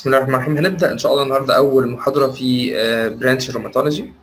بسم الله الرحمن الرحيم هنبدأ إن شاء الله النهاردة أول محاضرة في برانش الروماتولوجي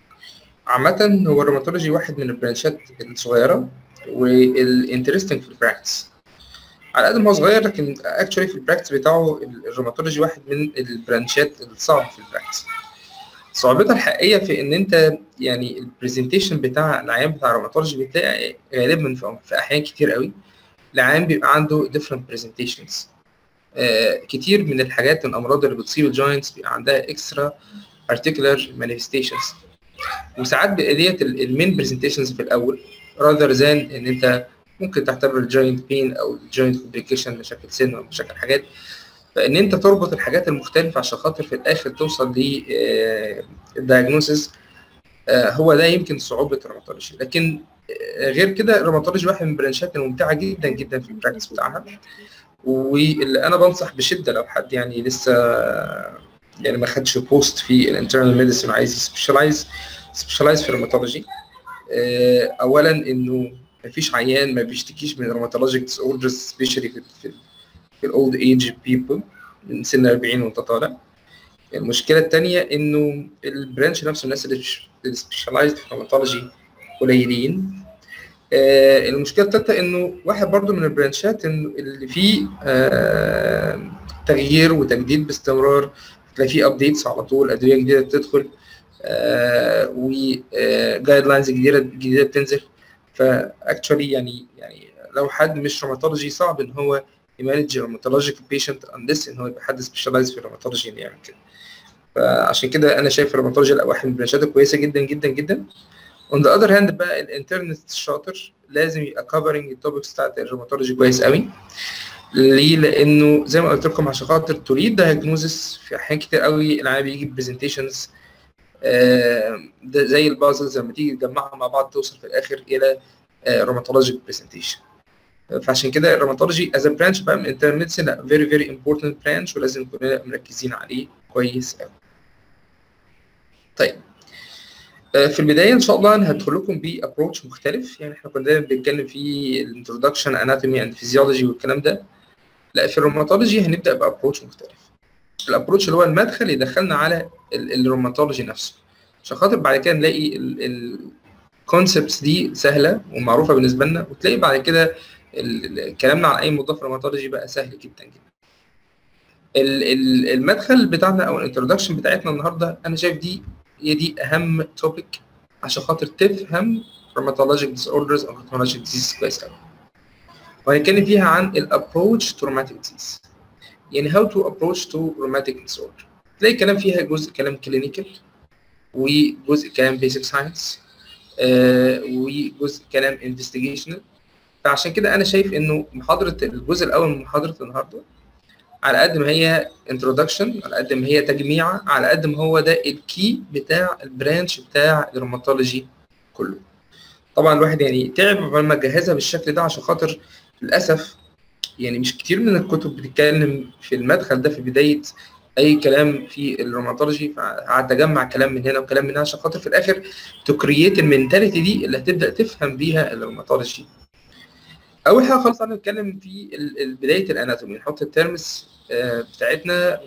عامة هو الروماتولوجي واحد من البرانشات الصغيرة والانترستنج في البراكتس على قد ما هو صغير لكن اكشولي في البراكتس بتاعه الروماتولوجي واحد من البرانشات الصعبة في البراكتس صعوبتها الحقيقية في إن أنت يعني البرزنتيشن بتاع العيان بتاع الروماتولوجي بتلاقي غالبا في في أحيان كتير قوي العيان بيبقى عنده different presentations آه كتير من الحاجات من الامراض اللي بتصيب الجوينتس بيبقى عندها اكسترا ارتكلر مانيفستيشنز وساعات بيبقى ديت المين برزنتيشنز في الاول راذر ذان ان انت ممكن تعتبر الجوينت بين او الجوينت كومبليكيشن مشاكل سن او مشاكل حاجات فان انت تربط الحاجات المختلفه عشان خاطر في الاخر توصل للدايجنوسيس آه هو ده يمكن صعوبه الروماتولوجي لكن غير كده الروماتولوجي واحد من البرانشات الممتعه جدا جدا في البراكتس بتاعها واللي انا بنصح بشده لو حد يعني لسه يعني ما خدش بوست في الانترنال ميديسن وعايز يسبيشالايز سبيشالايز في الروماتولوجي اولا انه ما فيش عيان ما بيشتكيش من روماتولوجيك ديس اوردرز سبيشالي في في, في الاولد ايج بيبل من سن 40 وانت طالع المشكله الثانيه انه البرانش نفسه الناس اللي سبيشالايزد في الروماتولوجي قليلين آه المشكله الثالثه انه واحد برضو من البرانشات انه اللي فيه آه تغيير وتجديد باستمرار تلاقي فيه ابديتس على طول ادويه جديده بتدخل آه وجايد لاينز جديده جديده بتنزل فاكشولي يعني يعني لو حد مش روماتولوجي صعب ان هو يمانج روماتولوجيك بيشنت انليس ان هو يبقى حد سبيشالايز في الروماتولوجي اللي يعمل كده فعشان كده انا شايف الروماتولوجي واحد من البرانشات الكويسه جدا جدا جدا on the other hand بقى الانترنت الشاطر لازم يبقى كفرنج التوبكس بتاعت الروماتولوجي كويس قوي ليه؟ لانه زي ما قلت لكم عشان خاطر تريد دايجنوزس في احيان كتير قوي العيان بيجي برزنتيشنز آه زي البازلز لما تيجي تجمعها مع بعض توصل في الاخر الى روماتولوجيك برزنتيشن فعشان كده الروماتولوجي از برانش بقى من انترنت ميديسن لا فيري فيري امبورتنت برانش ولازم نكون مركزين عليه كويس قوي. طيب في البدايه ان شاء الله انا هدخل لكم بابروتش مختلف يعني احنا كنا دايما بنتكلم في الانترودكشن اناتومي اند فيزيولوجي والكلام ده لا في الروماتولوجي هنبدا بابروتش مختلف الابروتش اللي هو المدخل يدخلنا على الروماتولوجي نفسه عشان خاطر بعد كده نلاقي الكونسبتس دي سهله ومعروفه بالنسبه لنا وتلاقي بعد كده كلامنا عن اي مضاف روماتولوجي بقى سهل جدا جدا المدخل بتاعنا او الانترودكشن بتاعتنا النهارده انا شايف دي هي دي اهم توبيك عشان خاطر تفهم rheumatologic disorders او rheumatologic disease كويس قوي وهنتكلم فيها عن الابروتش تو rheumatic disease يعني how to approach to rheumatic disorder تلاقي كلام فيها جزء كلام كلينيكال وجزء كلام بيسك ساينس آه وجزء كلام انفستيجيشنال فعشان كده انا شايف انه محاضره الجزء الاول من محاضره النهارده على قد ما هي انترودكشن على قد ما هي تجميعه على قد ما هو ده الكي بتاع البرانش بتاع الروماتولوجي كله طبعا الواحد يعني تعب قبل ما جهزها بالشكل ده عشان خاطر للاسف يعني مش كتير من الكتب بتتكلم في المدخل ده في بدايه اي كلام في الروماتولوجي فقعدت اجمع كلام من هنا وكلام من هنا عشان خاطر في الاخر تكريت المينتاليتي دي اللي هتبدا تفهم بيها الروماتولوجي اول حاجه خالص هنتكلم في بدايه الاناتومي نحط الترمز بتاعتنا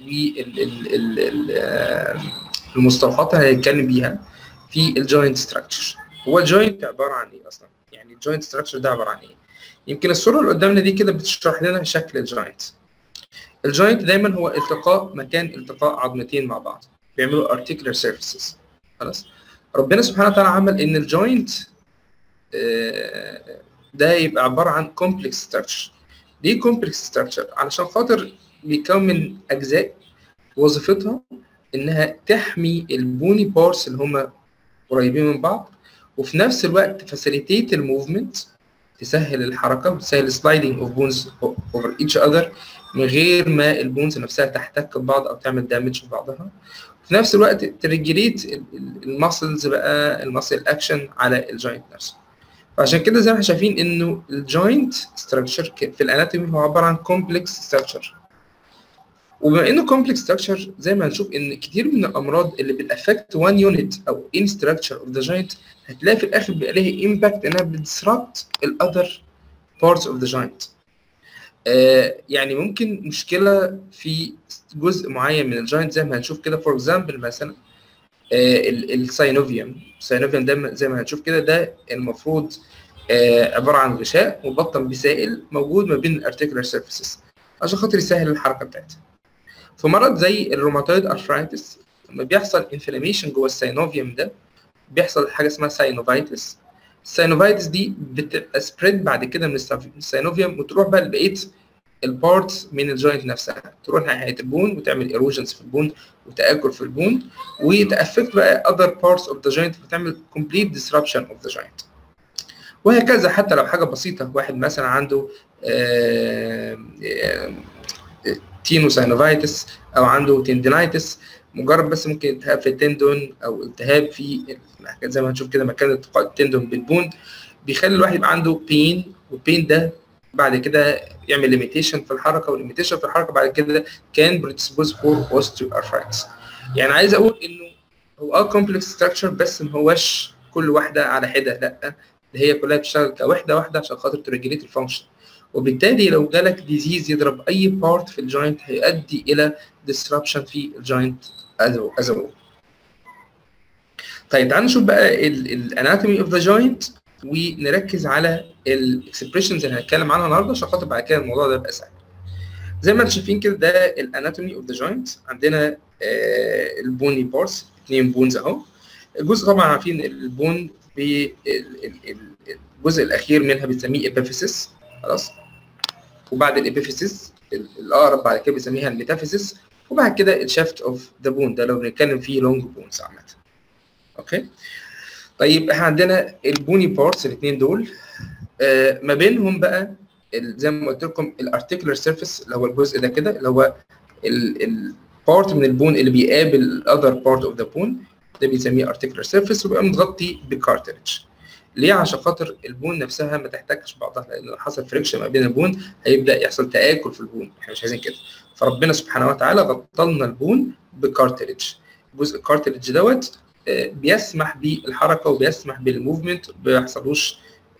والمصطلحات اللي هنتكلم بيها في الجوينت ستراكشر هو الجوينت عباره عن ايه اصلا يعني الجوينت ستراكشر ده عباره عن ايه يمكن الصوره اللي قدامنا دي كده بتشرح لنا شكل الجوينت الجوينت دايما هو التقاء مكان التقاء عظمتين مع بعض بيعملوا articular surfaces خلاص ربنا سبحانه وتعالى عمل ان الجوينت ده يبقى عباره عن كومبلكس ستراكشر ليه كومبلكس ستراكشر علشان خاطر بيكون من اجزاء وظيفتها انها تحمي البوني بارس اللي هم قريبين من بعض وفي نفس الوقت فاسيليتيت الموفمنت تسهل الحركه وتسهل سلايدنج اوف بونز اوفر ايتش اذر من غير ما البونز نفسها تحتك ببعض او تعمل دامج في بعضها في نفس الوقت تريجليت الماسلز بقى الماسل اكشن على الجوينت نفسه فعشان كده زي ما احنا شايفين انه الجوينت ستراكشر في الاناتومي هو عباره عن كومبلكس ستراكشر وبما انه كومبلكس ستراكشر زي ما هنشوف ان كتير من الامراض اللي بتافكت وان يونت او ان ستراكشر اوف ذا جوينت هتلاقي في الاخر بيبقى ليها امباكت انها بتسربت الاذر بارتس اوف ذا جوينت آه يعني ممكن مشكله في جزء معين من الجوينت زي ما هنشوف كده فور اكزامبل مثلا آه الساينوفيوم الساينوفيوم ده زي ما هنشوف كده ده المفروض آه عباره عن غشاء مبطن بسائل موجود ما بين الارتيكولار سيرفيسز عشان خاطر يسهل الحركه بتاعتها في مرض زي الروماتويد ارثرايتس لما بيحصل انفلاميشن جوه الساينوفيوم ده بيحصل حاجه اسمها ساينوفايتس الساينوفايتس دي بتبقى سبريد بعد كده من الساينوفيوم وتروح بقى لبقيه البارتس من الجوينت نفسها تروح ناحيه البون وتعمل ايروجنز في البون وتاكل في البون وتافكت بقى other parts of the joint وتعمل complete disruption of the joint وهكذا حتى لو حاجه بسيطه واحد مثلا عنده تينوساينوفايتس او عنده تندينايتس مجرد بس ممكن التهاب في التندون او التهاب في زي ما هنشوف كده مكان التقاء التندون بالبون بيخلي الواحد يبقى عنده بين والبين ده بعد كده يعمل ليميتيشن في الحركه والليميتيشن في الحركه بعد كده كان بريدسبوز فور اوستيوارثرايتس يعني عايز اقول انه هو اه كومبلكس ستراكشر بس ما هوش كل واحده على حده لا هي كلها بتشتغل كوحده واحده عشان خاطر تريجليت الفانكشن وبالتالي لو جالك ديزيز يضرب اي بارت في الجوينت هيؤدي الى disruption في الجوينت از ا طيب تعالوا نشوف بقى الاناتومي اوف ذا جوينت ونركز على الاكسبريشنز اللي هنتكلم عنها النهارده عشان خاطر بعد كده الموضوع ده يبقى سهل. زي ما انتم شايفين كده ده الاناتومي اوف ذا جوينت عندنا آه البوني بارس اثنين بونز اهو الجزء طبعا عارفين البون الجزء الاخير منها بنسميه ابيفيسيس خلاص وبعد الابيفيسيس الاقرب بعد كده بنسميها الميتافيسيس وبعد كده الشافت اوف ذا بون ده لو بنتكلم فيه لونج بونز عامه اوكي طيب احنا عندنا البوني بارتس الاثنين دول آه ما بينهم بقى زي ما قلت لكم الارتيكولار سيرفيس اللي هو الجزء ده كده اللي هو البارت من البون اللي بيقابل الاذر بارت اوف ذا بون ده بنسميه ارتيكولار سيرفيس وبيبقى متغطي بكارتريج ليه عشان خاطر البون نفسها ما تحتكش بعضها لان لو حصل فريكشن ما بين البون هيبدا يحصل تاكل في البون احنا مش عايزين كده فربنا سبحانه وتعالى غطى لنا البون بكارتريج جزء الكارتريج دوت بيسمح بالحركه وبيسمح بالموفمنت ما بيحصلوش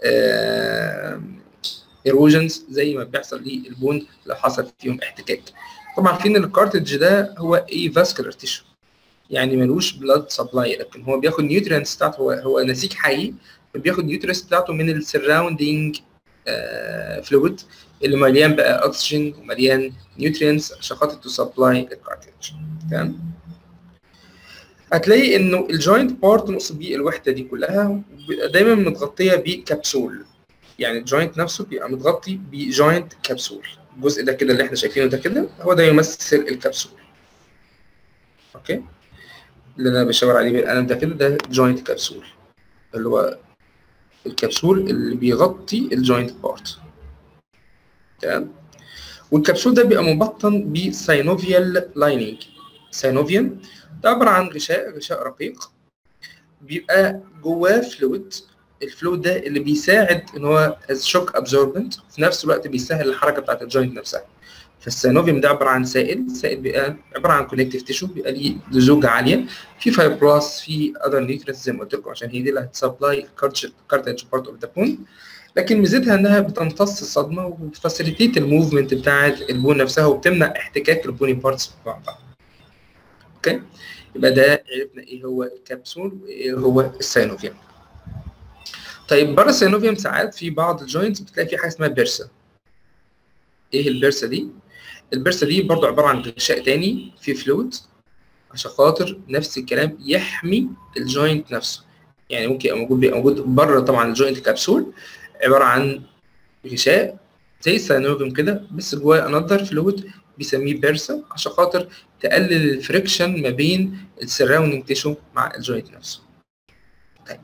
ايروجنز زي ما بيحصل للبون لو حصل فيهم احتكاك طبعا عارفين ان الكارتريج ده هو اي فاسكولار تيشو يعني ملوش بلاد سبلاي لكن هو بياخد نيوترينتس بتاعته هو هو نسيج حي بياخد نيوترينتس بتاعته من السراوندينج فلويد اللي مليان بقى اكسجين ومليان نيوترينتس عشان خاطر تو سبلاي الكارتريج تمام هتلاقي انه الجوينت بارت نقصد بيه الوحده دي كلها دايما متغطيه بكبسول يعني الجوينت نفسه بيبقى متغطي بجوينت كبسول الجزء ده كده اللي احنا شايفينه ده كده هو ده يمثل الكبسول اوكي اللي انا بشاور عليه بالقلم ده كده ده جوينت كبسول اللي هو الكبسول اللي بيغطي الجوينت بارت تمام والكبسول ده بيبقى مبطن بساينوفيال لايننج ساينوفيان ده عبارة عن غشاء غشاء رقيق بيبقى جواه فلويد الفلويد ده اللي بيساعد ان هو از شوك ابزوربنت في نفس الوقت بيسهل الحركه بتاعت الجوينت نفسها فالسينوفيوم ده عباره عن سائل سائل بيبقى عباره عن كونكتيف تيشو بيبقى ليه لزوجه عاليه في فايبروس في اذر نيوترينز زي ما قلت لكم عشان هي دي اللي هتسبلاي كارتج بارت اوف ذا بون لكن ميزتها انها بتمتص الصدمه وبتفاسيليتيت الموفمنت بتاعت البون نفسها وبتمنع احتكاك البوني بارتس مع بعض اوكي يبقى ده عرفنا ايه هو الكبسول وايه هو السينوفيوم طيب بره السينوفيوم ساعات في بعض الجوينتس بتلاقي في حاجه اسمها بيرسا ايه البيرسا دي البيرسا دي برضو عباره عن غشاء تاني فيه فلويد عشان خاطر نفس الكلام يحمي الجوينت نفسه يعني ممكن يبقى موجود بيبقى موجود بره طبعا الجوينت كبسول عباره عن غشاء زي السينوفيوم كده بس جواه انذر فلويد بيسميه بيرسا عشان خاطر تقلل الفريكشن ما بين السراوندنج تيشو مع الجوينت نفسه طيب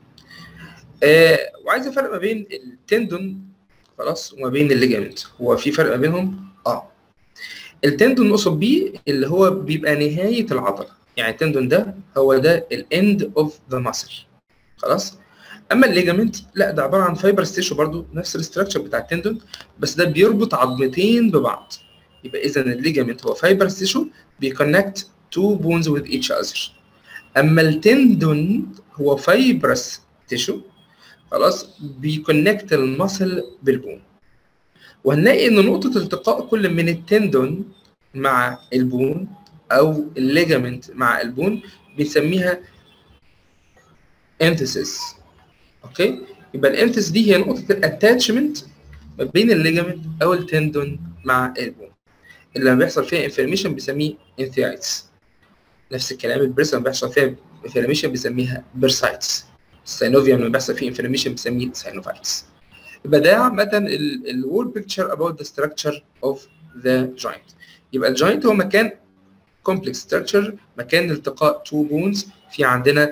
آه وعايز افرق ما بين التندون خلاص وما بين الليجامنت هو في فرق ما بينهم اه التندون نقصد بيه اللي هو بيبقى نهايه العضله يعني التندون ده هو ده الاند اوف ذا ماسل خلاص اما الليجامنت لا ده عباره عن فايبر تيشو برضو نفس الاستراكشر بتاع التندون بس ده بيربط عظمتين ببعض يبقى اذا الليجامنت هو فايبر تيشو بيكونكت تو بونز وذ ايتش اذر اما التندون هو فايبرس تيشو خلاص بيكونكت المسل بالبون وهنلاقي ان نقطه التقاء كل من التندون مع البون او الليجامنت مع البون بنسميها انتسيس اوكي يبقى الانتس دي هي نقطه الاتاتشمنت ما بين الليجامنت او التندون مع البون اللي لما بيحصل فيها انفلاميشن بنسميه انثيايتس نفس الكلام البريس لما بيحصل فيها انفلاميشن بنسميها بيرسايتس السينوفيوم لما بيحصل فيه انفلاميشن بنسميه سينوفايتس يبقى ده عامة الوول بيكتشر about the structure of the joint يبقى الجوينت هو مكان complex structure مكان التقاء two bones في عندنا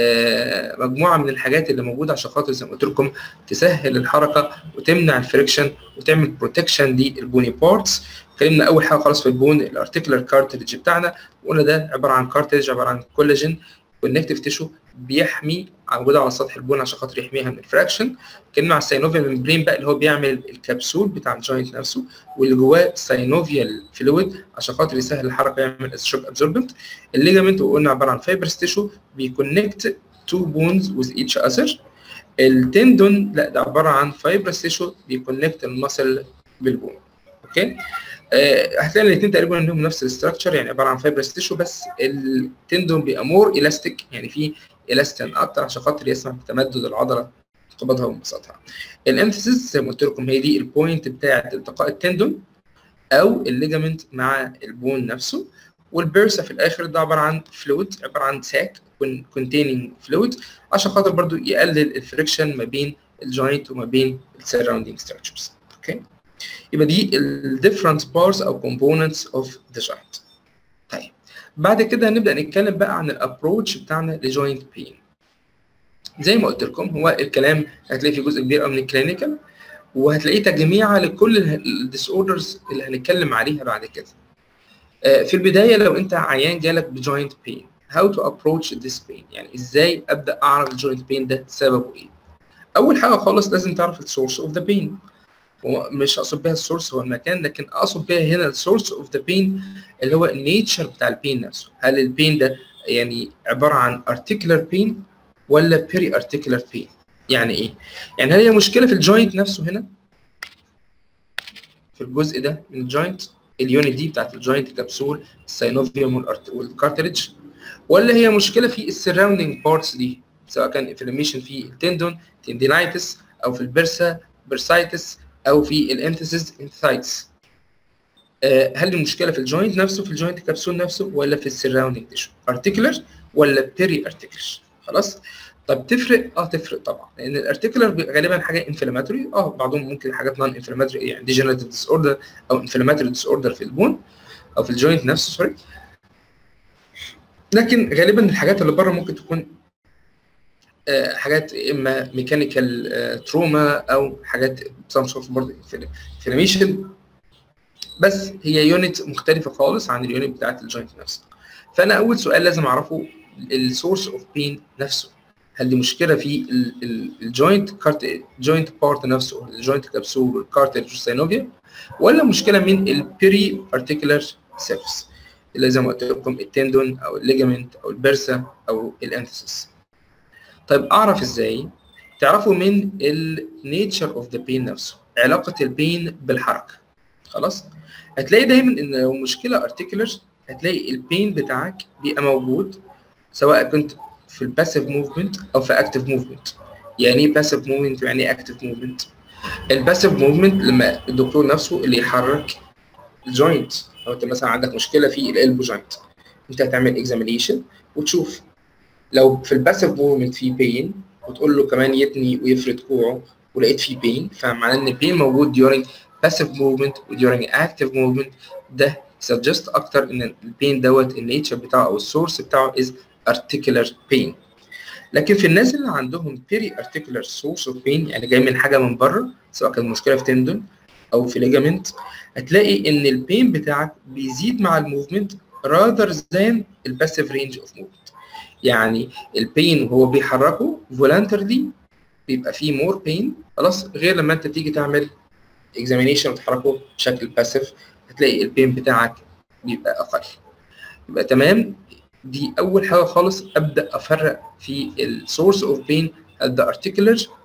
آه مجموعة من الحاجات اللي موجودة عشان خاطر زي ما قلت لكم تسهل الحركة وتمنع الفريكشن وتعمل بروتكشن للبوني بارتس اتكلمنا اول حاجه خالص في البون الارتيكولار كارتريج بتاعنا وقلنا ده عباره عن كارتريج عباره عن كولاجين والنكتيف تيشو بيحمي موجوده على سطح البون عشان خاطر يحميها من الفراكشن اتكلمنا على الساينوفيال ممبرين بقى اللي هو بيعمل الكبسول بتاع الجوينت نفسه واللي جواه ساينوفيال فلويد عشان خاطر يسهل الحركه يعمل شوك ابزوربنت الليجامنت وقلنا عباره عن فايبرس تيشو بيكونكت تو بونز وذ ايتش اذر التندون لا ده عباره عن فايبرس تيشو بيكونكت المسل بالبون اوكي آه هتلاقي الاثنين تقريبا لهم نفس الاستراكشر يعني عباره عن فايبرس تيشو بس التندون بيبقى مور الاستيك يعني فيه الاستين اكتر عشان خاطر يسمح بتمدد العضله قبضها وانبساطها الانفيسيس زي ما قلت لكم هي دي البوينت بتاعه التقاء التندون او الليجامنت مع البون نفسه والبيرسا في الاخر ده عباره عن فلويد عباره عن ساك كونتيننج فلويد عشان خاطر برضو يقلل الفريكشن ما بين الجوينت وما بين السراوندينج ستراكشرز اوكي يبقى دي ال different parts او components of the joint طيب بعد كده هنبدا نتكلم بقى عن الابروتش بتاعنا لجوينت بين زي ما قلت لكم هو الكلام هتلاقي فيه جزء كبير قوي من الكلينيكال وهتلاقيه تجميعه لكل الديس اوردرز اللي هنتكلم عليها بعد كده في البدايه لو انت عيان جالك بجوينت بين how to approach this pain يعني ازاي ابدا اعرف الجوينت بين ده سببه ايه اول حاجه خالص لازم تعرف السورس اوف ذا بين ومش اقصد بيها السورس هو المكان لكن اقصد بيها هنا السورس اوف ذا بين اللي هو النيتشر بتاع البين نفسه هل البين ده يعني عباره عن ارتيكولار بين ولا بيري ارتيكولار بين يعني ايه يعني هل هي مشكله في الجوينت نفسه هنا في الجزء ده من الجوينت اليونت دي بتاعت الجوينت كبسول الساينوفيوم والكارتريج ولا هي مشكله في السراوندينج بارتس دي سواء كان انفلاميشن في التندون تندينايتس او في البرسا برسايتس او في الانثيسيس انثايتس هل المشكله في الجوينت نفسه في الجوينت كبسول نفسه ولا في السراوندينج تيشو ارتيكولر ولا بيري ارتيكولر خلاص طب تفرق اه تفرق طبعا لان الارتيكولر غالبا حاجه انفلاماتوري اه بعضهم ممكن حاجات نون انفلاماتوري يعني ديجنريتيف ديس اوردر او انفلاماتوري ديس اوردر في البون او في الجوينت نفسه سوري لكن غالبا الحاجات اللي بره ممكن تكون آه حاجات اما ميكانيكال آه تروما او حاجات سام سورت برضه انفلاميشن بس هي يونت مختلفه خالص عن اليونت بتاعت الجوينت نفسه فانا اول سؤال لازم اعرفه السورس اوف بين نفسه هل دي مشكله في الجوينت كارت جوينت بارت نفسه الجوينت كبسول والكارتج والسينوفيا ولا مشكله من البيري ارتيكولار سيرفس اللي زي ما قلت لكم التندون او الليجامنت او البرسا او الانثيسيس طيب اعرف ازاي تعرفوا من النيتشر اوف ذا بين نفسه علاقه البين بالحركه خلاص هتلاقي دايما ان لو مشكله ارتيكولر هتلاقي البين بتاعك بيبقى موجود سواء كنت في الباسيف موفمنت او في اكتيف موفمنت يعني ايه باسيف موفمنت ويعني ايه اكتيف موفمنت الباسيف موفمنت لما الدكتور نفسه اللي يحرك الجوينت لو انت مثلا عندك مشكله في الالبو جوينت انت هتعمل اكزامينيشن وتشوف لو في الباسيف موفمنت في بين وتقول له كمان يتني ويفرد كوعه ولقيت فيه بين فمعناه ان البين موجود during passive movement و during active movement ده suggest اكتر ان البين دوت النيتشر بتاعه او السورس بتاعه is articular pain لكن في الناس اللي عندهم peri articular source of pain يعني جاي من حاجه من بره سواء كانت مشكله في تندون او في ليجامنت هتلاقي ان البين بتاعك بيزيد مع الموفمنت rather than الباسيف رينج اوف موفمنت يعني البين وهو بيحركه voluntarily بيبقى فيه مور بين خلاص غير لما انت تيجي تعمل اكزامينيشن وتحركه بشكل باسيف هتلاقي البين بتاعك بيبقى اقل يبقى تمام دي اول حاجه خالص ابدا افرق في السورس اوف بين هل ده ارتيكولر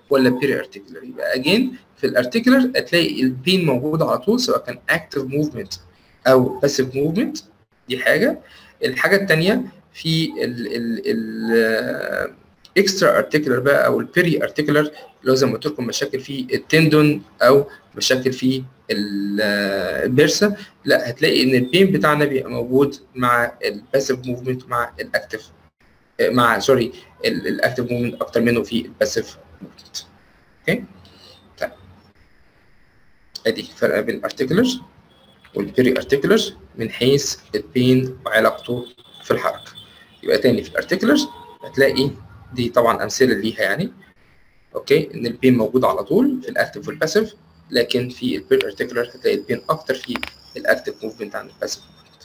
ولا بيري ارتكلر يبقى اجين في الارتكلر هتلاقي البين موجود على طول سواء كان اكتف موفمنت او باسيف موفمنت دي حاجه الحاجه الثانيه في ال ال ال اكسترا ارتكلر بقى او البيري ارتكلر اللي هو زي ما قلت لكم مشاكل في التندون او مشاكل في البرسه لا هتلاقي ان البين بتاعنا بيبقى موجود مع الباسيف موفمنت مع الاكتف مع سوري الاكتف موفمنت اكتر منه في الباسيف موفمنت اوكي طيب ادي الفرق بين الارتكلر والبيري ارتكلر من حيث البين وعلاقته في الحركه يبقى تاني في الارتكلر هتلاقي دي طبعا امثله ليها يعني اوكي ان البين موجود على طول في الاكتف والباسيف لكن في البير ارتكلر هتلاقي البين اكتر في الاكتف موفمنت عن الباسيف موفمنت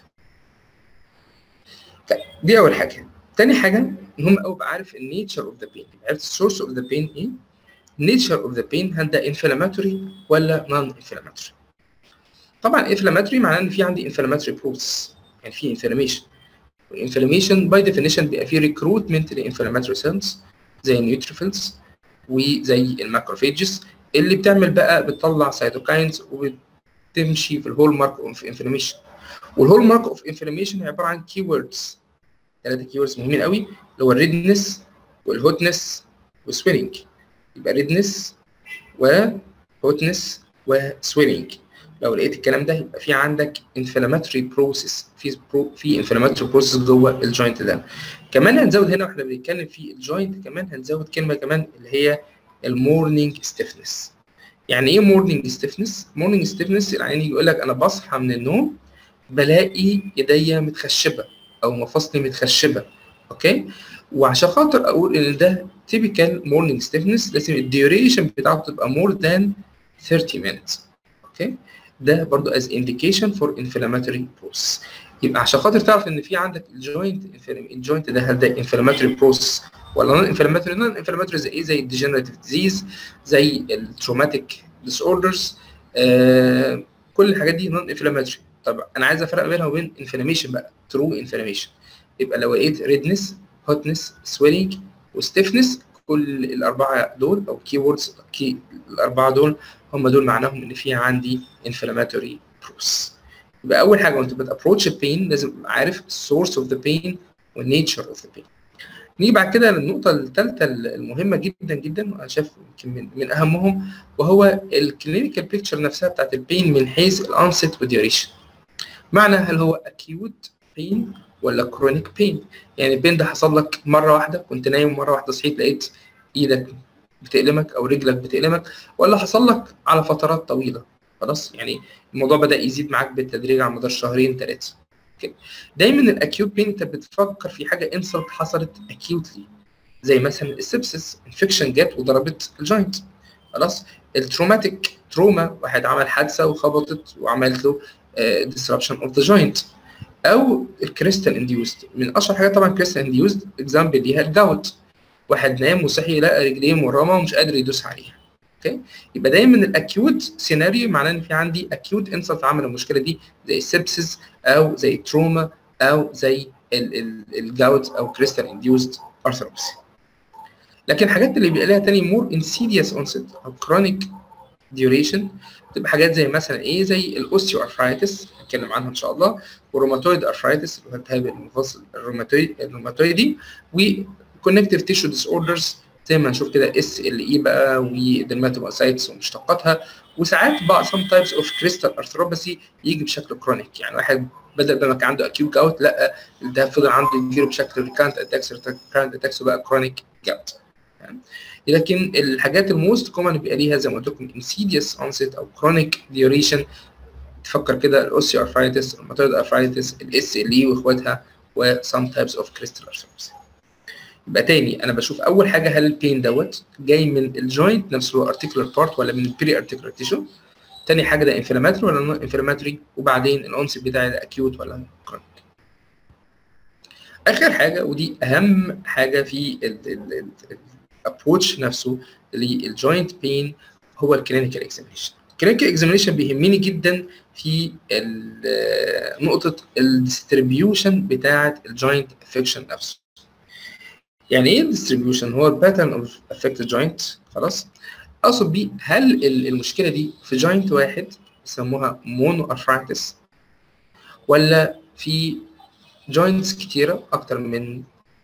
طيب دي اول حاجه تاني حاجه مهم قوي ابقى عارف النيتشر اوف ذا بين عرفت السورس اوف ذا بين ايه نيتشر اوف ذا بين هل ده انفلاماتوري ولا نون انفلاماتوري طبعا انفلاماتوري معناه ان في عندي انفلاماتوري بروسس يعني في انفلاميشن والانفلاميشن باي ديفينيشن بيبقى فيه ريكروتمنت للانفلاماتوري سيلز زي النيوتروفيلز وزي الماكروفيجز اللي بتعمل بقى بتطلع سيتوكاينز وبتمشي في الهول مارك اوف انفلاميشن والهول مارك اوف انفلاميشن عباره عن كي ووردز ثلاثه كي ووردز مهمين قوي اللي هو الريدنس والهوتنس والسويلنج يبقى ريدنس وهوتنس وسويلنج لو لقيت الكلام ده يبقى في عندك انفلاماتوري بروسيس في برو في انفلاماتوري بروسيس جوه الجوينت ده كمان هنزود هنا واحنا بنتكلم في الجوينت كمان هنزود كلمه كمان اللي هي المورنينج ستيفنس يعني ايه مورنينج ستيفنس مورنينج ستيفنس يعني يقول لك انا بصحى من النوم بلاقي ايديا متخشبه او مفاصلي متخشبه اوكي وعشان خاطر اقول ان ده تيبيكال مورنينج ستيفنس لازم الديوريشن بتاعته تبقى مور ذان 30 minutes اوكي ده برضو as indication for inflammatory process يبقى عشان خاطر تعرف ان في عندك الجوينت الجوينت ده هل ده inflammatory process ولا نون انفلاماتوري نون انفلاماتوري زي ايه زي الديجنريتيف ديزيز زي التروماتيك ديس اوردرز آه كل الحاجات دي نون انفلاماتوري طب انا عايز افرق بينها وبين انفلاميشن بقى ترو انفلاميشن يبقى لو لقيت ريدنس هوتنس سويلنج وستيفنس كل الاربعه دول او كي ووردز كي الاربعه دول هم دول معناهم ان في عندي انفلاماتوري بروس يبقى اول حاجه وانت بتابروتش البين لازم عارف السورس اوف ذا بين والنيتشر اوف ذا بين نيجي بعد كده للنقطة الثالثة المهمة جدا جدا وأنا شايف يمكن من, من أهمهم وهو الكلينيكال بيكتشر نفسها بتاعت البين من حيث الأنست والديوريشن. معنى هل هو أكيوت بين ولا كرونيك بين؟ يعني البين ده حصل لك مرة واحدة كنت نايم مرة واحدة صحيت لقيت إيدك بتألمك أو رجلك بتألمك ولا حصل لك على فترات طويلة؟ خلاص يعني الموضوع بدأ يزيد معاك بالتدريج على مدار شهرين ثلاثة. دايما الاكيوت بين انت بتفكر في حاجه انسلت حصلت اكيوتلي زي مثلا السبسس انفكشن جت وضربت الجوينت خلاص التروماتيك تروما واحد عمل حادثه وخبطت وعملت له ديسربشن اوف ذا جوينت او الكريستال انديوست من اشهر حاجات طبعا كريستال انديوست اكزامبل ليها الجاوت واحد نام وصحي لقى رجليه مرمى ومش قادر يدوس عليها اوكي يبقى دايما الاكيوت سيناريو معناه ان في عندي اكيوت انسلت عمل المشكله دي زي السبسس او زي تروما او زي الجاوت او كريستال انديوست ارثروبسي لكن الحاجات اللي بيبقى لها تاني مور انسيديوس اونست او كرونيك ديوريشن بتبقى حاجات زي مثلا ايه زي الاوستيو ارثرايتس هنتكلم عنها ان شاء الله والروماتويد ارثرايتس اللي هو التهاب المفاصل الروماتويد الروماتويدي وكونكتيف تيشو ديس اوردرز زي ما هنشوف كده اس ال اي بقى ودرماتوماسايتس ومشتقاتها وساعات بعض سم تايبس اوف كريستال ارثروباسي يجي بشكل كرونيك يعني واحد بدل ما كان عنده اكيوت جاوت لا ده فضل عنده يجيله بشكل ريكانت اتاكس ريكانت اتاكس بقى كرونيك جاوت يعني. لكن الحاجات الموست كومن بيبقى ليها زي ما قلت لكم انسيديوس اونست او كرونيك ديوريشن تفكر كده الاوسيو ارثرايتس الماتويد ارثرايتس الاس ال اي واخواتها وسم تايبس اوف كريستال ارثروباسي يبقى تاني انا بشوف اول حاجه هل البين دوت جاي من الجوينت نفسه هو ارتيكولار بارت ولا من البري ارتيكولار تيشو تاني حاجه ده انفلاماتوري ولا نون انفلاماتوري وبعدين الانس بتاعي ده اكيوت ولا كرونيك اخر حاجه ودي اهم حاجه في الابروتش نفسه للجوينت بين هو الكلينيكال اكزامينشن الكلينيكال اكزامينشن بيهمني جدا في نقطه الديستريبيوشن بتاعه الجوينت افكشن نفسه يعني ايه الديستريبيوشن هو الباترن اوف افكتد جوينت خلاص اقصد بيه هل المشكله دي في جوينت واحد يسموها مونو ارثرايتس ولا في جوينتس كتيره اكتر من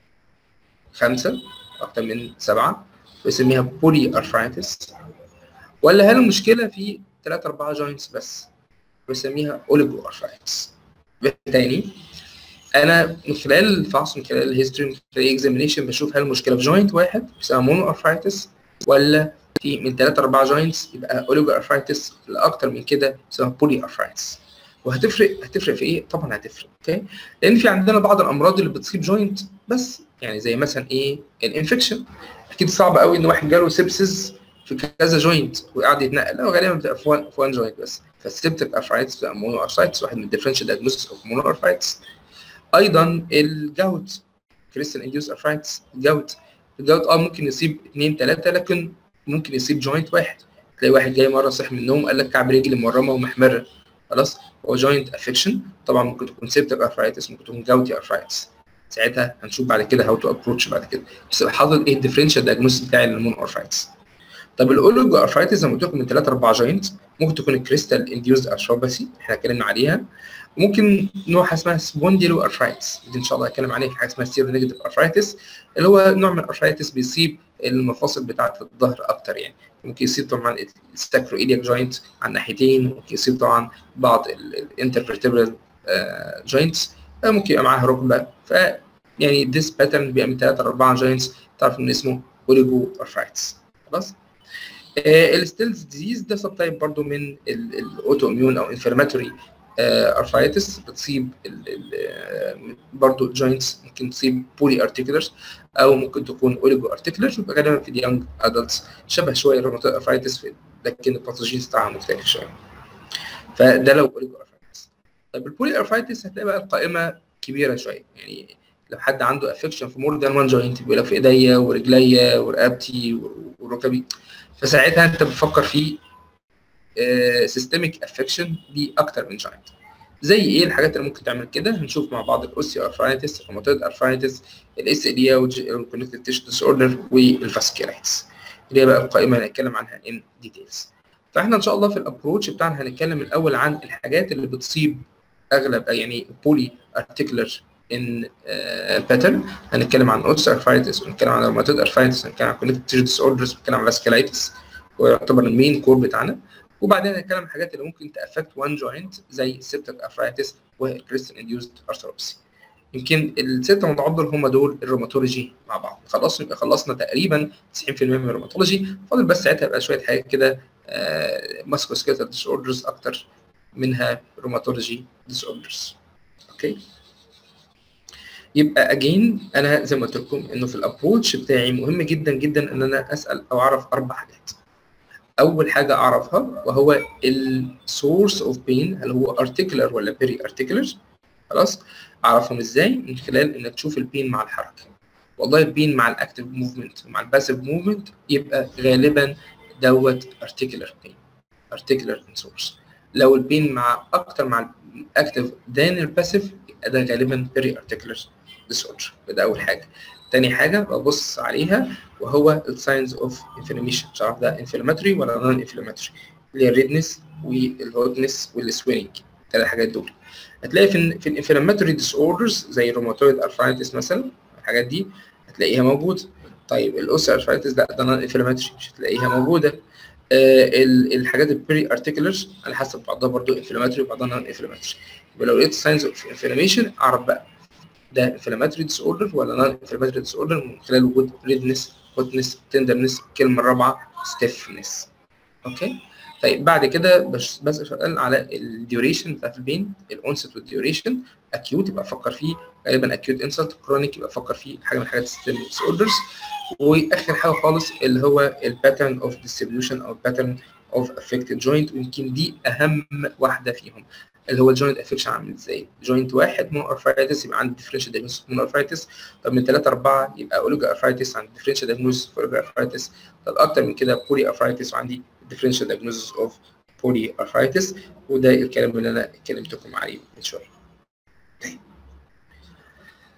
خمسه اكتر من سبعه بيسميها بولي ارثرايتس ولا هل المشكله في ثلاثة أربعة جوينتس بس بسميها اوليجو ارثرايتس بالتالي انا من خلال الفحص من خلال الهيستوري من خلال الاكزامينيشن بشوف هل المشكله في جوينت واحد بيسموها مونو ارثرايتس ولا في من 3 4 جوينتس يبقى اوليجو ارثرايتس لاكتر من كده اسمها بولي ارثرايتس وهتفرق هتفرق في ايه؟ طبعا هتفرق اوكي لان في عندنا بعض الامراض اللي بتصيب جوينت بس يعني زي مثلا ايه الانفكشن اكيد صعب قوي ان واحد جاله سيبسز في كذا جوينت وقاعد يتنقل لا غالبا بتبقى في وان في وان جوينت بس فالسيبتك ارثرايتس بتبقى مونو ارثرايتس واحد من الديفرنشال دايجنوستس اوف مونو ارثرايتس ايضا الجوت كريستال انديوس ارثرايتس الجوت الجوت اه ممكن يصيب اثنين ثلاثه لكن ممكن يصيب جوينت واحد تلاقي واحد جاي مره صحي من النوم قال لك كعب رجلي مورمه ومحمره خلاص هو جوينت افكشن طبعا ممكن تكون سيبتك ارثرايتس ممكن تكون جوتي ارثرايتس ساعتها هنشوف بعد كده هاو تو ابروتش بعد كده بس حاطط ايه الديفرنشال دايجنوستس بتاع المون ارثرايتس طب الاولوجو ارثرايتس زي ما قلت لكم من 3 4 جوينت ممكن تكون الكريستال انديوزد ارثروباثي احنا اتكلمنا عليها ممكن نوع اسمها سبونديلو ارثرايتس دي ان شاء الله هتكلم عليها في حاجه اسمها سيرو نيجاتيف ارثرايتس اللي هو نوع من الارثرايتس بيصيب المفاصل بتاعه الظهر اكتر يعني ممكن يصيب طبعا الستاكرويلياك جوينت على الناحيتين ممكن يصيب طبعا بعض الانترفيرتبرال جوينتس ممكن يبقى معاها ركبه ف يعني ديس باترن بيبقى من 3 ل 4 جوينتس تعرف ان اسمه اوليجو ارثرايتس خلاص الستيلز ديزيز ده سب تايب برضه من الاوتو اميون او انفلاماتوري ارثرايتس بتصيب برضه الجوينتس ممكن تصيب بولي ارتيكولرز او ممكن تكون اوليجو ارتيكولرز غالبا في اليونج ادلتس شبه شويه الروماتويد ارثرايتس لكن الباثوجينز بتاعها مختلف شويه فده لو اوليجو ارثرايتس طيب البولي ارثرايتس هتلاقي بقى القائمه كبيره شويه يعني لو حد عنده افكشن في مور ذان وان جوينت بيقول لك في ايديا ورجليا ورقبتي وركبي فساعتها انت بتفكر في سيستميك افكشن دي اكتر من جوينت زي ايه الحاجات اللي ممكن تعمل كده هنشوف مع بعض الاوسيو ارثرايتس الروماتويد ارثرايتس الاس اي والكونكتيف تيشو ديس اوردر والفاسكيلايتس اللي هي بقى القائمه اللي هنتكلم عنها ان ديتيلز فاحنا ان شاء الله في الابروتش بتاعنا هنتكلم الاول عن الحاجات اللي بتصيب اغلب يعني بولي ارتيكولر ان باترن هنتكلم عن اوتس ارثرايتس ونتكلم عن روماتويد ارثرايتس ونتكلم عن كونكتيف تيشو ديس اوردرز ونتكلم عن فاسكيلايتس ويعتبر المين كور بتاعنا وبعدين هنتكلم عن الحاجات اللي ممكن تافكت وان جوينت زي السيبتك ارثرايتس والكريستال انديوزد ارثروبسي يمكن الست موضوعات دول هم دول الروماتولوجي مع بعض خلاص يبقى خلصنا تقريبا 90% من الروماتولوجي فاضل بس ساعتها يبقى شويه حاجات كده ماسكوسكيتال ديس اوردرز اكتر منها روماتولوجي ديس اوردرز اوكي يبقى اجين انا زي ما قلت لكم انه في الابروتش بتاعي مهم جدا جدا ان انا اسال او اعرف اربع حاجات اول حاجه اعرفها وهو السورس اوف بين هل هو ارتكلر ولا بيري ارتكلر خلاص اعرفهم ازاي من خلال انك تشوف البين مع الحركه والله البين مع الاكتيف موفمنت ومع الباسيف موفمنت يبقى غالبا دوت ارتكلر بين ارتكلر سورس لو البين مع اكتر مع الاكتيف ذان الباسيف يبقى ده غالبا بيري ارتكلر ديس اوردر ده اول حاجه تاني حاجه ببص عليها وهو الساينز اوف انفلاميشن مش عارف ده انفلاماتوري ولا نون انفلاماتوري اللي هي الريدنس والهوتنس والسويننج الثلاث حاجات دول هتلاقي في في الانفلاماتوري ديس اوردرز زي الروماتويد ارثرايتس مثلا الحاجات دي هتلاقيها موجوده طيب الاوس ارثرايتس لا ده نون انفلاماتوري مش هتلاقيها موجوده آه الحاجات البري ارتكلرز على حسب بعضها برضو انفلاماتوري وبعضها نون انفلاماتوري يبقى لو لقيت ساينز اوف انفلاميشن اعرف بقى ده انفلاماتوري ديس اوردر ولا نون انفلاماتوري ديس اوردر من خلال وجود ريدنس هوتنس تندرنس الكلمه الرابعه ستيفنس اوكي طيب بعد كده بس بسال سؤال على الديوريشن بتاعت البين الاونست والديوريشن اكيوت يبقى افكر فيه غالبا اكيوت انسلت كرونيك يبقى افكر فيه حاجه من حاجات السيستم ديس اوردرز واخر حاجه خالص اللي هو الباترن اوف ديستريبيوشن او باترن اوف افكتد جوينت ويمكن دي اهم واحده فيهم اللي هو الجوينت افكشن عامل ازاي جوينت واحد مون ارثرايتس يبقى عندي ديفرنشال دايجنوستس مون ارثرايتس طب من 3 4 يبقى اوليجو ارثرايتس عندي ديفرنشال دايجنوستس اوليجو ارثرايتس طب اكتر من كده بولي ارثرايتس وعندي ديفرنشال دايجنوستس اوف بولي ارثرايتس وده الكلام اللي انا كلمتكم عليه من شويه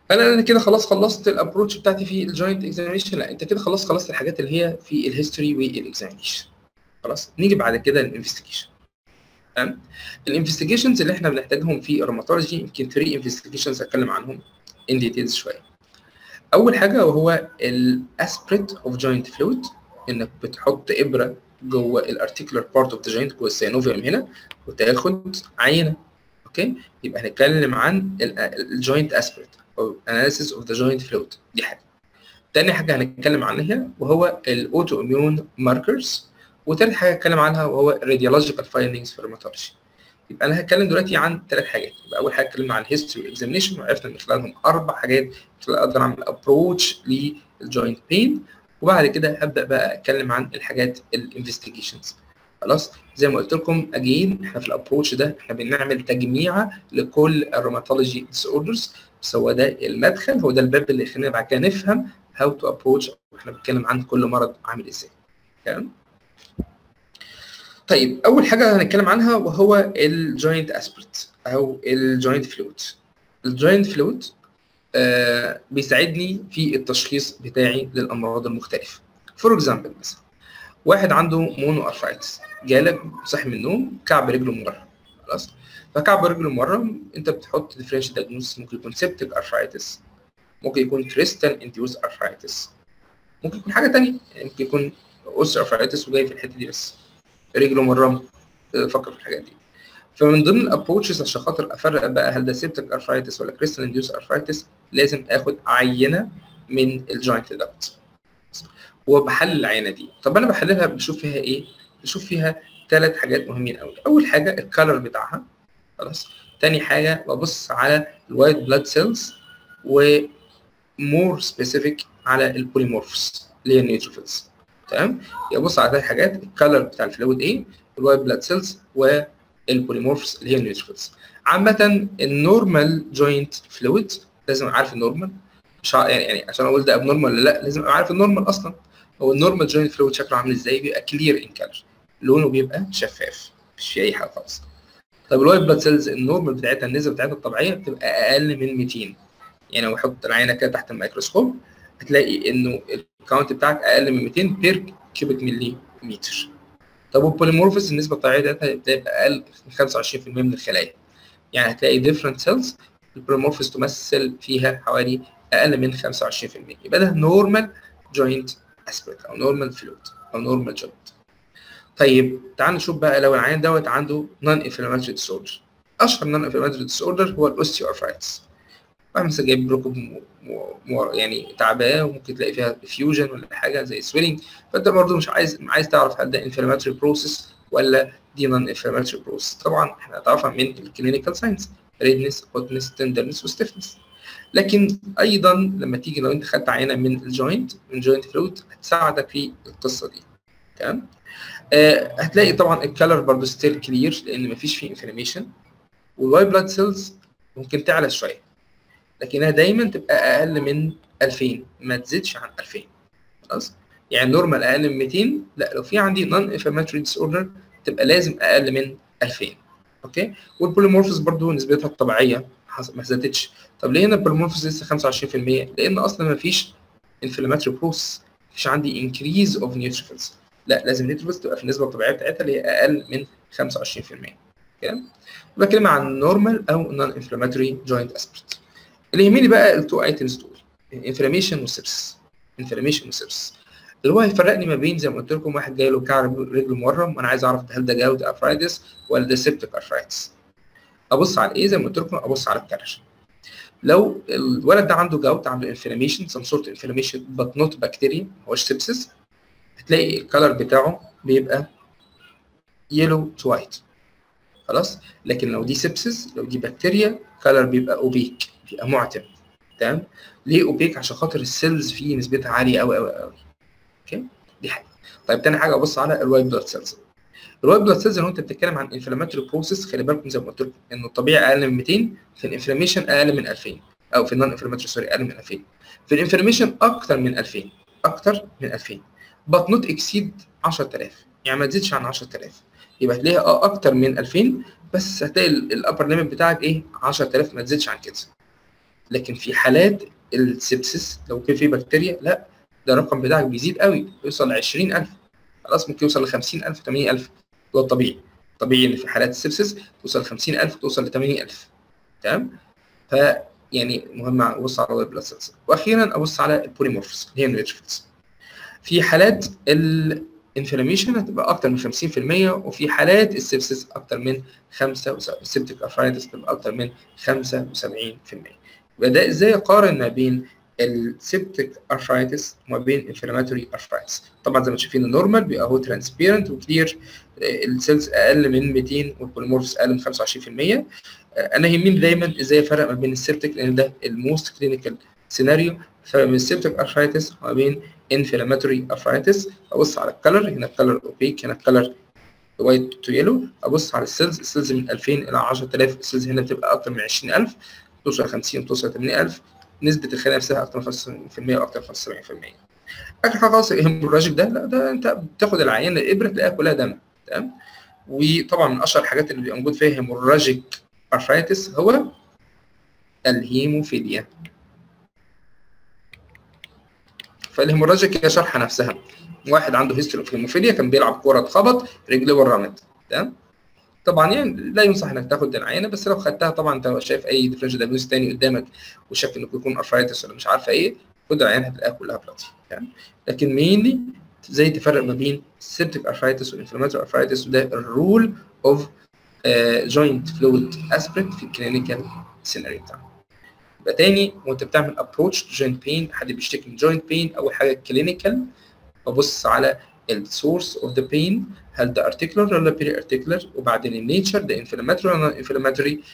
انا انا كده خلاص خلصت الابروتش بتاعتي في الجوينت اكزامينشن لا انت كده خلاص خلصت الحاجات اللي هي في الهيستوري والاكزامينشن خلاص نيجي بعد كده للانفستيجيشن تمام الانفستيجيشنز اللي احنا بنحتاجهم في الروماتولوجي يمكن 3 انفستيجيشنز هتكلم عنهم ان ديتيلز شويه اول حاجه وهو الاسبريت اوف جوينت فلويد انك بتحط ابره جوه الارتيكولار بارت اوف ذا جوينت جوه السينوفيوم هنا وتاخد عينه اوكي يبقى هنتكلم عن الجوينت اسبريت او analysis of the joint fluid دي حاجه تاني حاجه هنتكلم عنها وهو الاوتو اميون ماركرز وتالت حاجه هتكلم عنها وهو radiological findings في الروماتولوجي يبقى انا هتكلم دلوقتي عن ثلاث حاجات يبقى اول حاجه اتكلمنا عن الهيستوري اكزامينشن وعرفنا من خلالهم اربع حاجات اقدر اعمل ابروتش للجوينت بين وبعد كده هبدا بقى اتكلم عن الحاجات الانفستيجيشنز خلاص زي ما قلت لكم اجين احنا في الابروتش ده احنا بنعمل تجميعه لكل الروماتولوجي ديس اوردرز بس هو ده المدخل هو ده الباب اللي يخلينا بعد كده نفهم هاو تو ابروتش واحنا بنتكلم عن كل مرض عامل ازاي تمام طيب اول حاجه هنتكلم عنها وهو الجوينت اسبريت او الجوينت فلويد الجوينت فلويد آه بيساعدني في التشخيص بتاعي للامراض المختلفه فور اكزامبل مثلا واحد عنده مونو ارثرايتس جالك صاحي من النوم كعب رجله مورم خلاص فكعب رجله مورم انت بتحط ديفرنشال دايجنوز ممكن يكون سيبتيك ارثرايتس ممكن يكون كريستال انديوز ارثرايتس ممكن يكون حاجه ثانيه يعني ممكن يكون اوس ارثرايتس وجاي في الحته دي بس رجله مرمى فكر في الحاجات دي فمن ضمن الابروتشز عشان خاطر افرق بقى هل ده سيبتك ارثرايتس ولا كريستال انديوس ارثرايتس لازم اخد عينه من الجوينت دكت وبحلل العينه دي طب انا بحللها بشوف فيها ايه بشوف فيها ثلاث حاجات مهمين قوي اول حاجه الكالر بتاعها خلاص تاني حاجه ببص على الوايت بلاد سيلز ومور سبيسيفيك على البوليمورفز اللي هي النيوتروفيلز تمام يبقى بص على ثلاث حاجات الكالر بتاع الفلويد ايه الوايت بلاد سيلز والبوليمورفز اللي هي النيوتروفيلز عامه النورمال جوينت فلويد لازم عارف النورمال مش يعني يعني عشان اقول ده ابنورمال ولا لا لازم ابقى عارف النورمال اصلا هو النورمال جوينت فلويد شكله عامل ازاي بيبقى كلير ان كلر لونه بيبقى شفاف مش في اي حاجه خالص طب الوايت بلاد سيلز النورمال بتاعتها النسبه بتاعتها الطبيعيه بتبقى اقل من 200 يعني لو احط العينه كده تحت الميكروسكوب هتلاقي انه الكاونت بتاعك اقل من 200 بير كيوبيك ملي متر طب والبوليمورفز النسبه الطبيعيه بتاعتها بتبقى اقل من 25% من الخلايا يعني هتلاقي ديفرنت سيلز البوليمورفز تمثل فيها حوالي اقل من 25% يبقى ده نورمال جوينت اسبريت او نورمال فلويد او نورمال جوينت طيب تعال نشوف بقى لو العيان دوت عنده نون انفلاماتوري ديس اوردر اشهر نون انفلاماتوري ديس اوردر هو الاوستيو ارثرايتس واحد مثلا جايب ركب م... م... يعني تعبان وممكن تلاقي فيها فيوجن ولا حاجه زي سويلنج فانت برضه مش عايز عايز تعرف هل ده انفلاماتوري بروسيس ولا دي نون انفلاماتوري بروسيس طبعا احنا هنعرفها من الكلينيكال ساينس ريدنس هوتنس تندرنس وستيفنس لكن ايضا لما تيجي لو انت خدت عينه من الجوينت من جوينت فلويد هتساعدك في القصه دي تمام آه هتلاقي طبعا الكالر برضه ستيل كلير لان مفيش فيه انفلاميشن والوايت بلاد سيلز ممكن تعلى شويه لكنها دايما تبقى اقل من 2000 ما تزيدش عن 2000 خلاص يعني نورمال اقل من 200 لا لو في عندي نون انفلاماتوري ديس اوردر تبقى لازم اقل من 2000 اوكي والبوليمورفز برضو نسبتها الطبيعيه ما زادتش طب ليه هنا البوليمورفز لسه 25% لان اصلا ما فيش انفلاماتوري بروسس مفيش عندي انكريز اوف نيوتروفيلز لا لازم النيوتروفيلز تبقى في النسبه الطبيعيه بتاعتها اللي هي اقل من 25% كده بتكلم عن نورمال او نون انفلاماتوري جوينت اسبريت اللي يهمني بقى التو ايتمز دول انفلاميشن والسبسس انفلاميشن والسبسس اللي هو هيفرقني ما بين زي ما قلت لكم واحد جاي له كعب رجله مورم وانا عايز اعرف هل ده جاود ارثرايتس ولا ده سيبتيك ارثرايتس ابص على ايه زي ما قلت لكم ابص على الكرش لو الولد ده عنده جاوت عنده انفلاميشن سم سورت انفلاميشن بات نوت بكتيريا هوش سيبسس هتلاقي الكالر بتاعه بيبقى يلو تو وايت خلاص لكن لو دي سيبسس لو دي بكتيريا كالر بيبقى اوبيك بيبقى معتم تمام ليه اوبيك عشان خاطر السيلز فيه نسبتها عاليه قوي قوي قوي اوكي دي حاجه طيب تاني حاجه ابص على الوايت بلاد سيلز الوايت بلاد سيلز لو انت بتتكلم عن انفلاماتوري بروسيس خلي بالكم زي ما قلت لكم انه الطبيعي اقل من 200 في الانفلاميشن اقل من 2000 او في النون انفلاماتوري سوري اقل من 2000 في الانفلاميشن اكتر من 2000 اكتر من 2000 بات نوت اكسيد 10000 يعني ما تزيدش عن 10000 يبقى هتلاقيها اه اكتر من 2000 بس هتلاقي الابر ليميت بتاعك ايه 10000 ما تزيدش عن كده لكن في حالات السبسس لو كان في بكتيريا لا ده الرقم بتاعك بيزيد قوي يوصل ل 20000 خلاص ممكن يوصل ل 50000 80000 ده الطبيعي طبيعي ان في حالات السبسس توصل ل 50000 توصل ل 80000 تمام ف يعني مهم ابص على البلاد سيلز واخيرا ابص على البوليمورفز اللي هي النيوتروفيلز في حالات الانفلاميشن هتبقى اكتر من 50% وفي حالات السبسس اكتر من 75 السبتيك ارثرايتس تبقى اكتر من 75% يبقى ده ازاي اقارن ما بين السبتيك ارثرايتس وما بين انفلاماتوري ارثرايتس طبعا زي ما شايفين النورمال بيبقى هو ترانسبيرنت وكلير السيلز اقل من 200 والبوليمورفز اقل من 25% انا يهمني دايما ازاي افرق ما بين السبتيك لان ده الموست كلينيكال سيناريو فرق بين السبتيك ارثرايتس وما بين انفلاماتوري ارثرايتس ابص على الكلر هنا الكلر اوبيك هنا الكلر وايت تو يلو ابص على السيلز السيلز من 2000 الى 10000 السيلز هنا بتبقى اكتر من 20000 توصل 50 توصل 80000 نسبة الخلايا نفسها أكتر من 50% وأكتر من 75% آخر حاجة خالص الهيموراجيك ده لا ده أنت بتاخد العينة الإبرة تلاقيها كلها دم تمام وطبعا من أشهر الحاجات اللي بيبقى موجود فيها هيموراجيك أرثرايتس هو الهيموفيليا فالهيموراجيك هي شرحة نفسها واحد عنده هيستوري اوف هيموفيليا كان بيلعب كورة اتخبط رجله ورمت تمام طبعا يعني لا ينصح انك تاخد العينه بس لو خدتها طبعا انت شايف اي ديفرنشال دايجنوز تاني قدامك وشاك انه يكون ارثرايتس ولا مش عارفه ايه خد العينه هتلاقيها كلها بلاتي يعني لكن مينلي ازاي تفرق ما بين السيبتيك ارثرايتس والانفلاماتوري ارثرايتس وده الرول اوف جوينت فلويد اسبريت في الكلينيكال سيناريو بتاعنا يبقى تاني وانت بتعمل ابروتش جوينت بين حد بيشتكي من جوينت بين اول حاجه كلينيكال ببص على السورس اوف ذا بين هل ده ارتكلر ولا بيري ارتكلر وبعدين النيتشر ده انفلاماتوري ولا انفلاماتوري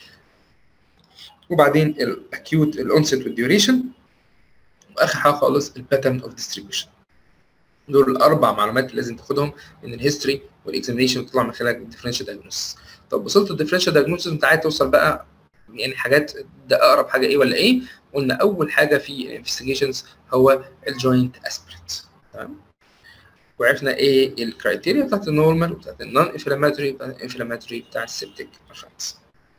وبعدين الاكيوت الانست والديوريشن واخر حاجه خالص الباترن اوف ديستريبيوشن دول الاربع معلومات اللي لازم تاخدهم من الهيستوري والاكزامينشن وتطلع من خلال الديفرنشال دايجنوستس طب وصلت للديفرنشال دايجنوستس انت عايز توصل بقى يعني حاجات ده اقرب حاجه ايه ولا ايه قلنا اول حاجه في الانفستيجيشنز هو الجوينت اسبريت تمام وعرفنا ايه الكرايتيريا بتاعت النورمال وبتاعت النون انفلاماتوري الانفلاماتوري بتاع السبتيك ارثرايتس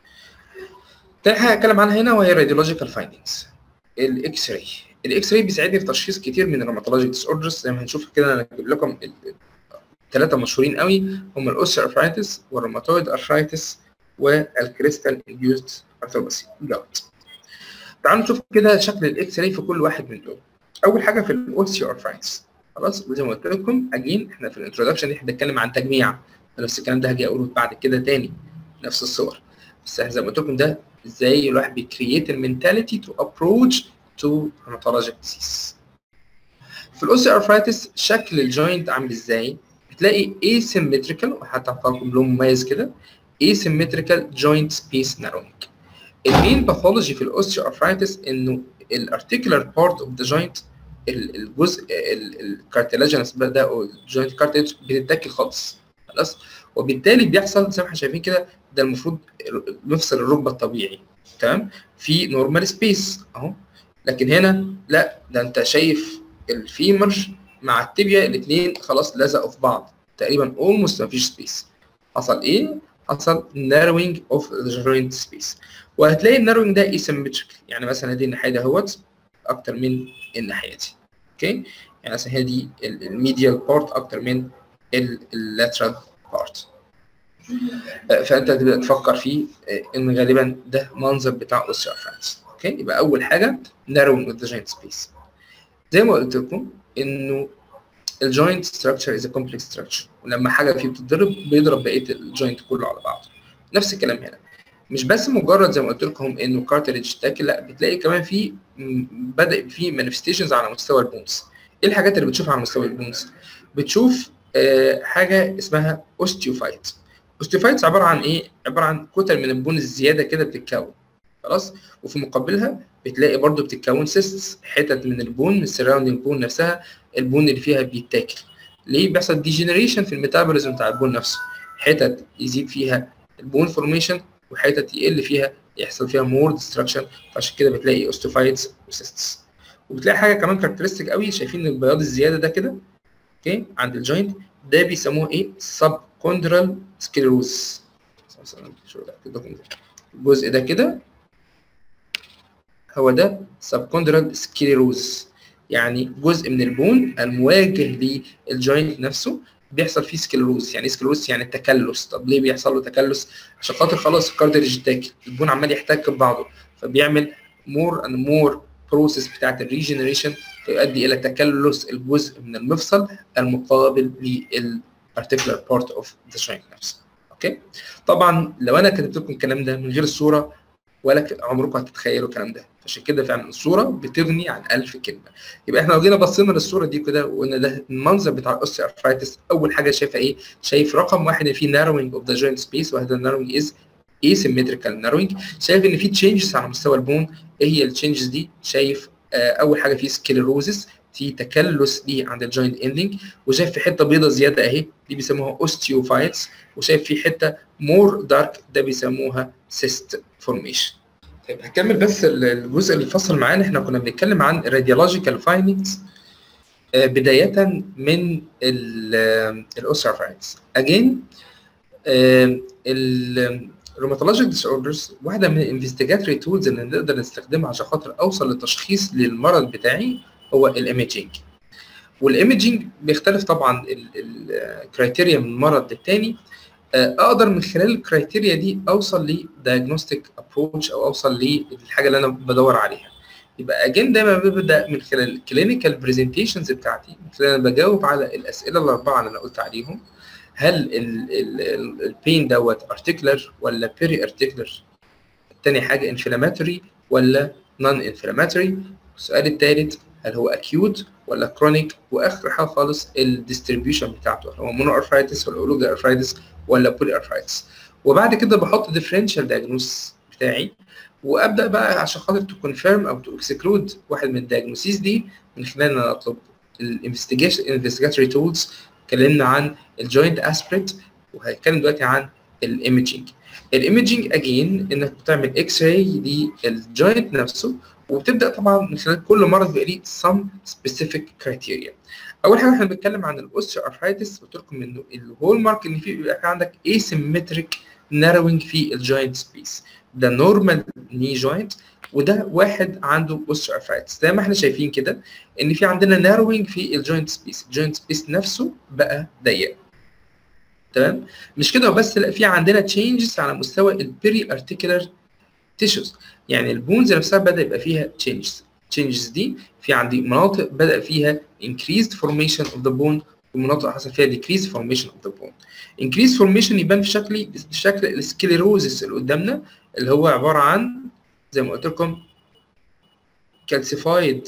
تاني حاجه هتكلم عنها هنا وهي راديولوجيكال فايندنجز الاكس راي الاكس راي بيساعدني في تشخيص كتير من الروماتولوجيك ديس اوردرز زي ما هنشوف كده انا هجيب لكم الثلاثه مشهورين قوي هم الاوستر ارثرايتس والروماتويد ارثرايتس والكريستال انديوزد ارثروباسي جاوت تعالوا نشوف كده شكل الاكس راي في كل واحد من دول اول حاجه في الاوستيو ارثرايتس خلاص وزي ما قلت لكم اجين احنا في الانترودكشن احنا بنتكلم عن تجميع نفس الكلام ده هاجي اقوله بعد كده تاني نفس الصور بس زي ما قلت لكم ده ازاي الواحد بيكرييت المينتاليتي تو ابروتش تو روماتولوجيك ديسيز في الاوستيو ارثرايتس شكل الجوينت عامل ازاي بتلاقي asymmetrical وحتى هحط لكم لون مميز كده asymmetrical joint space narrowing المين باثولوجي في الاوستيو ارثرايتس انه الارتيكولار بارت اوف ذا جوينت الجزء الكارتلاجينس ده او الجوينت كارتلج بتتاكل خالص خلاص وبالتالي بيحصل زي ما احنا شايفين كده ده المفروض مفصل الركبه الطبيعي تمام في نورمال سبيس اهو لكن هنا لا ده انت شايف الفيمر مع التibia الاثنين خلاص لزقوا في بعض تقريبا اولموست مفيش سبيس حصل ايه؟ حصل narrowing of the joint space وهتلاقي الناروينج ده asymmetrical يعني مثلا دي الناحيه ده اهوت اكتر من الناحيه دي اوكي يعني مثلا هي دي الميديال بارت اكتر من اللاترال بارت فانت تبدا تفكر فيه ان غالبا ده منظر بتاع اوستيوارثرايتس اوكي يبقى اول حاجه narrowing of the joint space زي ما قلت لكم انه الجوينت ستراكشر از كومبلكس ستراكشر ولما حاجه فيه بتتضرب بيضرب بقيه الجوينت كله على بعضه نفس الكلام هنا مش بس مجرد زي ما قلت لكم انه كارتريج تاكل لا بتلاقي كمان في بدا في مانيفستيشنز على مستوى البونز ايه الحاجات اللي بتشوفها على مستوى البونز بتشوف آه حاجه اسمها اوستيوفايت اوستيوفايتس عباره عن ايه عباره عن كتل من البون الزياده كده بتتكون خلاص وفي مقابلها بتلاقي برضو بتتكون سيستس حتت من البون من السراوندينج بون نفسها البون اللي فيها بيتاكل ليه بيحصل ديجنريشن في الميتابوليزم بتاع البون نفسه حتت يزيد فيها البون فورميشن وحتت يقل فيها يحصل فيها مور ديستراكشن فعشان كده بتلاقي اوستوفايتس وسيستس وبتلاقي حاجه كمان كاركترستيك قوي شايفين البياض الزياده ده كده اوكي عند الجوينت ده بيسموه ايه سب كوندرال سكليروز الجزء ده كده هو ده سبكوندرال سكليروز يعني جزء من البون المواجه للجوينت نفسه بيحصل فيه سكلروز يعني سكلروز يعني التكلس طب ليه بيحصل له تكلس عشان خاطر خلاص الكارديج تاكل البون عمال يحتك ببعضه فبيعمل مور اند مور بروسيس بتاعت الريجنريشن فيؤدي الى تكلس الجزء من المفصل المقابل للبارتيكولار بارت اوف ذا joint نفسه اوكي طبعا لو انا كتبت لكم الكلام ده من غير الصوره ولا عمركم هتتخيلوا الكلام ده عشان كده فعلا الصوره بتغني عن ألف كلمه يبقى احنا لو جينا بصينا للصوره دي كده وقلنا ده المنظر بتاع الاوستي ارثرايتس اول حاجه شايفها ايه شايف رقم واحد ان في ناروينج اوف ذا جوينت سبيس وهذا الناروينج از asymmetrical narrowing شايف ان في تشينجز على مستوى البون ايه هي التشينجز دي شايف آه اول حاجه في سكليروزس في تكلس دي عند الجوينت اندنج وشايف في حته بيضه زياده اهي دي بيسموها اوستيوفايتس وشايف في حته مور دارك ده بيسموها سيست فورميشن طيب هكمل بس الجزء اللي فصل معانا احنا كنا بنتكلم عن الراديولوجيكال فايندنجز بدايه من الاوستيوفايتس اجين الروماتولوجيك ديس اوردرز واحده من الانفستيجاتوري تولز اللي نقدر نستخدمها عشان خاطر اوصل للتشخيص للمرض بتاعي هو الايميجينج والايميجينج بيختلف طبعا الكرايتيريا من مرض للتاني اقدر من خلال الكرايتيريا دي اوصل لدايجنوستيك ابروتش او اوصل للحاجه اللي انا بدور عليها يبقى اجين دايما ببدا من خلال الكلينيكال برزنتيشنز بتاعتي من خلال انا بجاوب على الاسئله الاربعه اللي انا قلت عليهم هل البين دوت ارتكلر ولا بيري ارتكلر تاني حاجه انفلاماتوري ولا نون انفلاماتوري السؤال الثالث هل هو اكيوت ولا كرونيك واخر حاجه خالص الديستريبيوشن بتاعته هل هو مونو ارثرايتس ولا اولوجا ارثرايتس ولا بولي ارثرايتس وبعد كده بحط ديفرنشال دايجنوس بتاعي وابدا بقى عشان خاطر تو كونفيرم او تو اكسكلود واحد من الدايجنوسيس دي من خلال ان انا اطلب الانفستيجيشن انفستيجاتوري تولز اتكلمنا عن الجوينت اسبريت وهنتكلم دلوقتي عن الايمجينج الايمجينج اجين انك بتعمل اكس راي للجوينت نفسه وبتبدا طبعا من خلال كل مرض بيبقى ليه some specific criteria اول حاجه احنا بنتكلم عن الاوستيو ارثرايتس قلت لكم انه الهول مارك ان في بيبقى في عندك asymmetric narrowing في الجوينت سبيس ده نورمال ني جوينت وده واحد عنده اوستيو ارثرايتس زي ما احنا شايفين كده ان في عندنا ناروينج في الجوينت سبيس الجوينت سبيس نفسه بقى ضيق تمام مش كده وبس لا في عندنا تشينجز على مستوى البيري ارتيكولار تيشوز يعني البونز نفسها بدا يبقى فيها تشينجز تشينجز دي في عندي مناطق بدا فيها increased formation of the bone ومناطق حصل فيها decreased formation of the bone increased formation يبان في شكل شكل السكليروزس اللي قدامنا اللي هو عباره عن زي ما قلت لكم كالسيفايد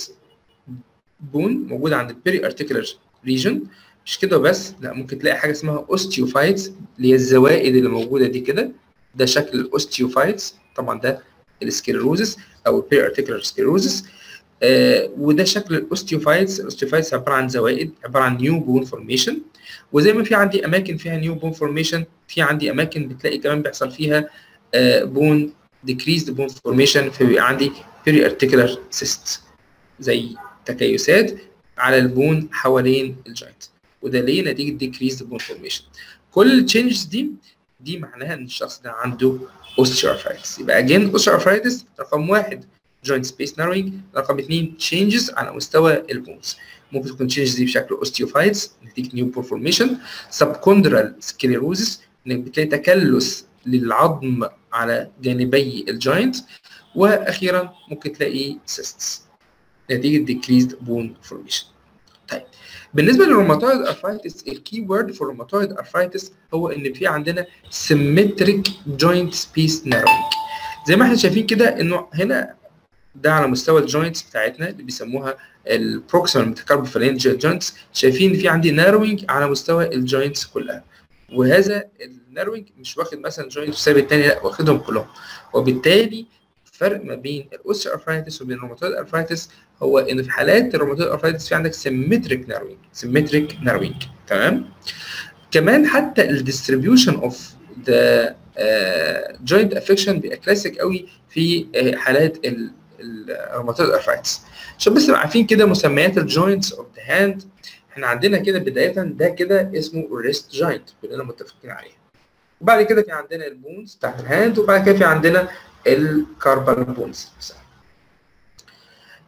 بون موجود عند البيري ارتيكولار ريجن مش كده بس لا ممكن تلاقي حاجه اسمها اوستيوفايتس اللي هي الزوائد اللي موجوده دي كده ده شكل الاوستيوفايتس طبعا ده السكليروزس او البيري ارتيكولار سكليروزس آه وده شكل الاوستيوفايتس الاوستيوفايتس عباره عن زوائد عباره عن نيو بون فورميشن وزي ما في عندي اماكن فيها نيو بون فورميشن في عندي اماكن بتلاقي كمان بيحصل فيها آه بون decreased bone formation فبيبقى عندي periarticular cyst زي تكيسات على البون حوالين الجوينت وده ليه نتيجه decreased bone formation كل التشينجز دي دي معناها ان الشخص ده عنده osteoarthritis يبقى again osteoarthritis رقم واحد joint space narrowing رقم اثنين changes على مستوى البونز ممكن تكون changes دي بشكل osteophytes نتيجه new bone formation subchondral sclerosis انك بتلاقي تكلس للعظم على جانبي الجوينت واخيرا ممكن تلاقي سيستس نتيجه decreased bone formation طيب بالنسبه للروماتويد ارثرايتس الكي وورد في الروماتويد ارثرايتس هو ان في عندنا symmetric joint space narrowing زي ما احنا شايفين كده انه هنا ده على مستوى الجوينتس بتاعتنا اللي بيسموها البروكسيمال ميتاكاربوفالينجيال جوينتس شايفين في عندي ناروينج على مستوى الجوينتس كلها وهذا الناروينج مش واخد مثلا جوينت وسايب التاني لا واخدهم كلهم وبالتالي الفرق ما بين الاوستيو ارثرايتس وبين الروماتويد ارثرايتس هو ان في حالات الروماتويد ارثرايتس في عندك سيمتريك ناروينج سيمتريك ناروينج تمام كمان حتى الديستريبيوشن اوف ذا جوينت افكشن بيبقى كلاسيك قوي في uh, حالات الروماتويد ارثرايتس عشان بس نبقى عارفين كده مسميات الجوينتس اوف ذا هاند احنا عندنا كده بدايه ده كده اسمه الريست جوينت كلنا متفقين عليه وبعد كده في عندنا البونز بتاعت الهاند وبعد كده في عندنا الكاربال بونز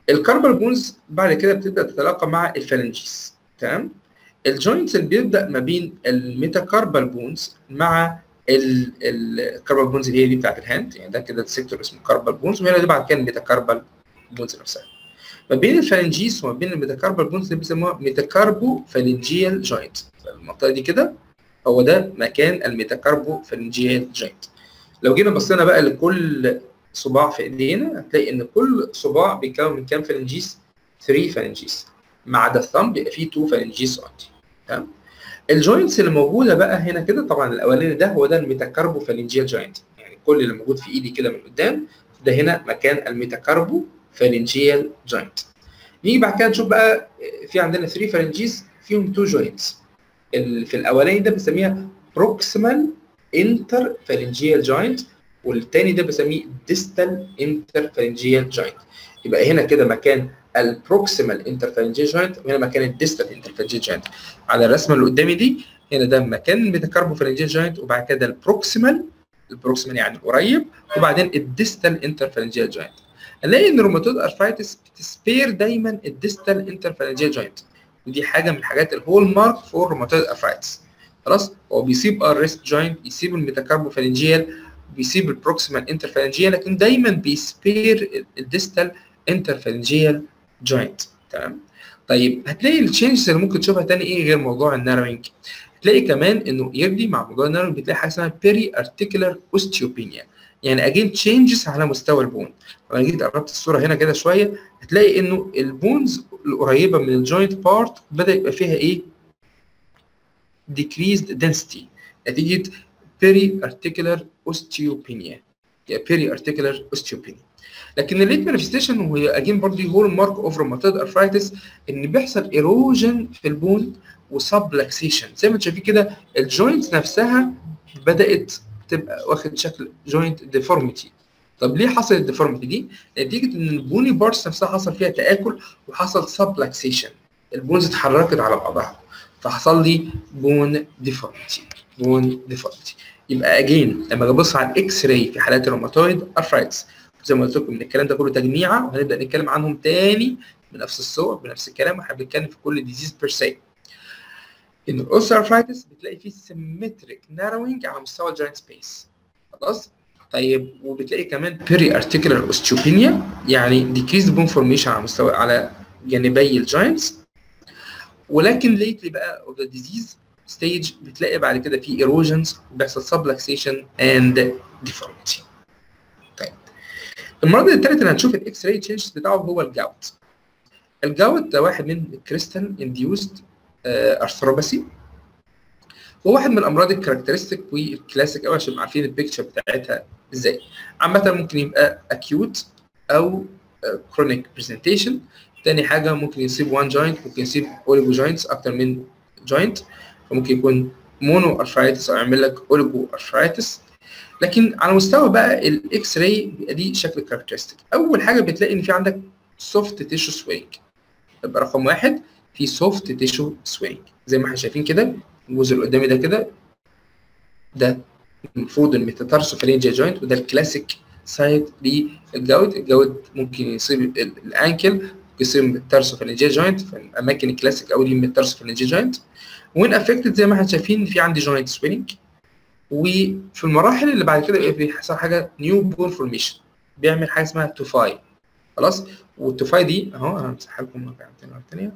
الكاربال بونز بعد كده بتبدا تتلاقى مع الفالنجيز تمام الجوينتس اللي بيبدا ما بين الميتاكاربال بونز مع الكاربال بونز اللي هي دي بتاعت الهاند يعني ده كده السيكتور اسمه كاربال بونز وهنا دي بعد كده الميتاكاربال بونز نفسها ما بين الفالنجيز وما بين الميتاكاربال بونز اللي بيسموها ميتاكاربو فالنجيال جوينت المنطقه دي كده هو ده مكان الميتاكاربو فالنجيال جوينت لو جينا بصينا بقى لكل صباع في ايدينا هتلاقي ان كل صباع بيتكون من كام فالنجيز 3 فالنجيز ما عدا الثumb بيبقى فيه 2 فالنجيز اونلي تمام الجوينتس اللي موجوده بقى هنا كده طبعا الاولاني ده هو ده الميتاكاربو فالنجيال جوينت يعني كل اللي موجود في ايدي كده من قدام ده هنا مكان الميتاكاربو فالنجيال جوينت نيجي بعد كده نشوف بقى في عندنا 3 فالنجيز فيهم 2 جوينتس في الاولاني ده بنسميها بروكسيمال انتر فالنجيال جوينت والتاني ده بسميه ديستال انتر فالنجيال جوينت يبقى هنا كده مكان البروكسيمال انتر فالنجيال جوينت وهنا مكان الديستال انتر فالنجيال جوينت على الرسمه اللي قدامي دي هنا ده مكان الميتاكاربو فالنجيال جوينت وبعد كده البروكسيمال البروكسيمال يعني قريب وبعدين الديستال انتر فالنجيال جوينت هنلاقي ان الروماتويد ارثرايتس بتسبير دايما الديستال انتر فالنجيال جوينت ودي حاجه من الحاجات الهول مارك فور روماتويد ارثرايتس خلاص هو بيسيب الريست جوينت يسيب الميتاكاربو فالنجيال بيسيب البروكسيمال انترفالنجيال لكن دايما بيسبير الديستال انترفالنجيال جوينت تمام طيب هتلاقي التشينجز اللي ممكن تشوفها تاني ايه غير موضوع الناروينج هتلاقي كمان انه يرضي مع موضوع الناروينج بتلاقي حاجه اسمها بيري ارتيكولار اوستيوبينيا يعني اجين تشينجز على مستوى البون لو انا جيت قربت الصوره هنا كده شويه هتلاقي انه البونز القريبه من الجوينت بارت بدا يبقى فيها ايه decreased density نتيجه بيري ارتيكولار اوستيوبينيا يعني بيري ارتيكولار اوستيوبينيا لكن الليت مانيفستيشن وهي اجين برضه هول مارك اوف روماتويد ارثرايتس ان بيحصل ايروجن في البون وسبلكسيشن زي ما انتم شايفين كده الجوينتس نفسها بدات تبقى واخد شكل جوينت ديفورميتي طب ليه حصل الديفورميتي دي؟ نتيجه ان البوني بارتس نفسها حصل فيها تاكل وحصل سبلكسيشن البونز اتحركت على بعضها فحصل لي بون ديفورميتي بون ديفورميتي يبقى اجين لما ابص على الاكس راي في حالات الروماتويد ارثرايتس زي ما قلت لكم ان الكلام ده كله تجميعه وهنبدا نتكلم عنهم تاني بنفس الصور بنفس الكلام واحنا بنتكلم في كل ديزيز بير سي ان الاوستيوارثرايتس بتلاقي فيه سيمتريك ناروينج على مستوى الجوينت سبيس خلاص طيب وبتلاقي كمان بيري ارتيكولار اوستيوبينيا يعني ديكريز بون فورميشن على مستوى على جانبي الجوينتس ولكن ليتلي بقى اوف ذا ديزيز ستيج بتلاقي بعد كده في ايروجنز بيحصل سبلكسيشن اند ديفورميتي طيب المرض الثالث اللي هنشوف الاكس راي تشينجز بتاعه هو الجاوت الجاوت ده واحد من الكريستال انديوست ارثروباسي هو واحد من الامراض الكاركترستيك والكلاسيك قوي عشان عارفين البيكتشر بتاعتها ازاي عامه ممكن يبقى اكيوت او كرونيك برزنتيشن تاني حاجه ممكن يصيب وان جوينت ممكن يصيب اوليجو جوينتس اكتر من جوينت فممكن يكون مونو ارثرايتس او يعمل لك اوليجو ارثرايتس لكن على مستوى بقى الاكس راي بيبقى دي شكل كاركترستيك اول حاجه بتلاقي ان في عندك سوفت تيشو سوينج يبقى رقم واحد في سوفت تيشو سوينج زي ما احنا شايفين كده الجزء اللي قدامي ده كده ده المفروض الميتاتارسوفالينجيا جوينت وده الكلاسيك سايد للجود الجود ممكن يصيب الانكل ممكن يصيب التارسوفالينجيا جوينت في الاماكن الكلاسيك قوي دي من التارسوفالينجيا جوينت وين افكتد زي ما احنا شايفين في عندي جوينت سوينج وفي المراحل اللي بعد كده بيحصل حاجه نيو بون فورميشن بيعمل حاجه اسمها توفاي خلاص والتوفاي دي اهو انا همسحها لكم مره ثانيه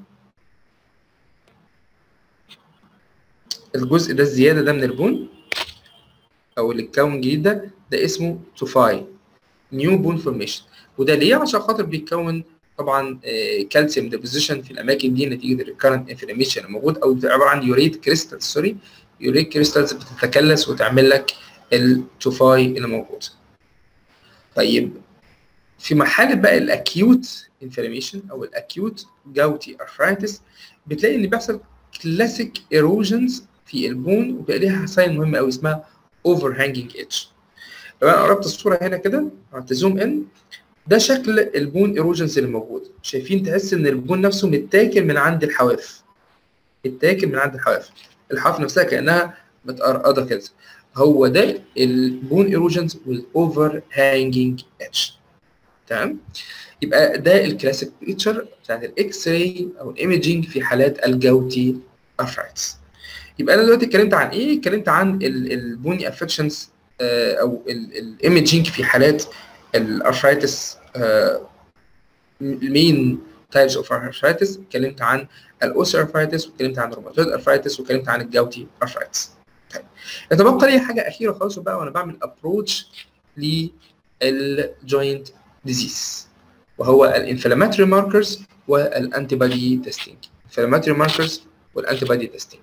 الجزء ده الزياده ده من البون او اللي اتكون جديد ده ده اسمه توفاي نيو بون فورميشن وده ليه عشان خاطر بيتكون طبعا كالسيوم ديبوزيشن في الاماكن دي نتيجه الريكارنت انفلاميشن الموجود او عباره عن يوريت كريستال سوري يوريت كريستالز بتتكلس وتعمل لك التوفاي اللي موجود طيب في مرحله بقى الاكيوت انفلاميشن او الاكيوت جاوتي ارثرايتس بتلاقي ان بيحصل كلاسيك ايروجنز في البون وبقى ليها ساين مهمه قوي اسمها اوفر هانجنج ايدج لو انا قربت الصوره هنا كده عملت زوم ان ده شكل البون ايروجنز اللي موجود شايفين تحس ان البون نفسه متاكل من عند الحواف متاكل من عند الحواف الحواف نفسها كانها متقرقضه كده هو ده البون ايروجنز والاوفر هانجنج ايدج تمام يبقى ده الكلاسيك بيكتشر بتاعت الاكس راي او الايمجنج في حالات الجوتي ارثرايتس يبقى انا دلوقتي اتكلمت عن ايه اتكلمت عن البوني افكشنز او الايمجنج في حالات الارثرايتس المين تايبس اوف ارثرايتس اتكلمت عن الاوسيرفايتس واتكلمت عن الروماتويد ارثرايتس واتكلمت عن الجوتي ارثرايتس طيب يتبقى لي حاجه اخيره خالص بقى وانا بعمل ابروتش للجوينت ديزيز وهو الانفلاماتوري ماركرز والانتي بادي تيستينج انفلاماتوري ماركرز والانتي بادي تيستينج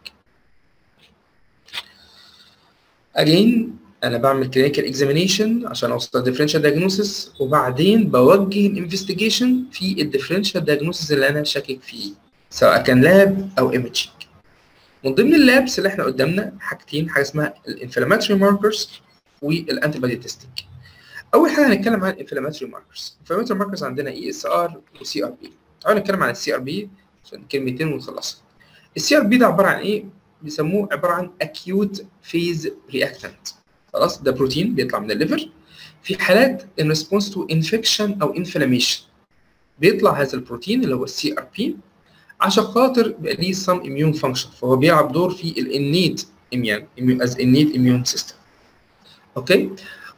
اجين انا بعمل كلينيكال اكزامينيشن عشان اوصل للديفرنشال دايجنوسيس وبعدين بوجه الانفستيجيشن في الديفرنشال دايجنوسيس اللي انا شاكك فيه سواء كان لاب او ايمجنج من ضمن اللابس اللي احنا قدامنا حاجتين حاجه اسمها الانفلاماتوري ماركرز والانتي بادي تيستينج اول حاجه هنتكلم عن الانفلاماتوري ماركرز الانفلاماتوري ماركرز عندنا اي اس ار وسي ار بي تعالوا نتكلم عن السي ار بي عشان كلمتين ونخلصها السي ار بي ده عباره عن ايه بيسموه عباره عن acute phase reactant خلاص ده بروتين بيطلع من الليفر في حالات in response to infection او inflammation بيطلع هذا البروتين اللي هو السي ار بي عشان خاطر بيبقى ليه some immune function فهو بيلعب دور في الانيت immune as innate immune system اوكي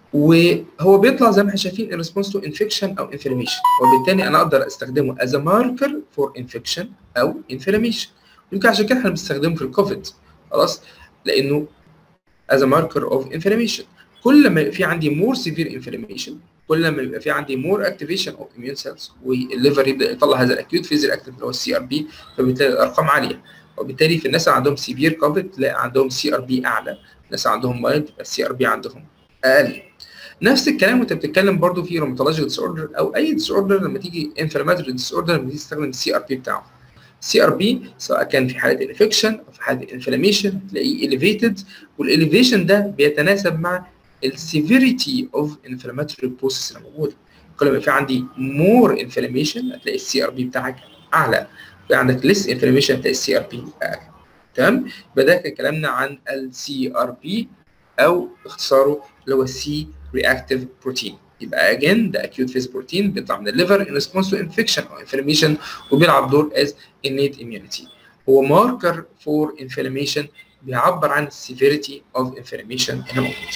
وهو بيطلع زي ما احنا شايفين in response to infection او inflammation وبالتالي انا اقدر استخدمه as a marker for infection او inflammation يمكن عشان كده احنا بنستخدمه في الكوفيد خلاص لانه as a marker of inflammation كل ما يبقى في عندي more severe inflammation كل ما يبقى في عندي more activation of immune cells والليفر يبدا يطلع هذا الاكيوت فيز الاكتيف اللي هو السي ار بي فبالتالي الارقام عاليه وبالتالي في الناس اللي عندهم سيفير كوفيد تلاقي عندهم سي ار بي اعلى الناس اللي عندهم مايلد يبقى السي ار بي عندهم اقل نفس الكلام وانت بتتكلم برضو في روماتولوجيك ديس اوردر او اي ديس اوردر لما تيجي انفلاماتوري ديس اوردر لما تيجي تستخدم السي ار بي بتاعه السي ار بي سواء كان في حاله الانفكشن او في حاله الانفلاميشن تلاقيه elevated والاليفيشن ده بيتناسب مع السيفيريتي اوف انفلاماتوري بروسيس اللي موجوده كل ما في عندي مور انفلاميشن هتلاقي السي ار بي بتاعك اعلى في عندك ليس انفلاميشن هتلاقي السي ار بي اقل تمام يبقى ده كان كلامنا عن السي ار بي او اختصاره اللي هو سي رياكتيف بروتين يبقى again ده acute phase protein بيطلع من الليفر in response to infection or inflammation وبيلعب دور as innate immunity هو marker for inflammation بيعبر عن severity of inflammation اللي موجود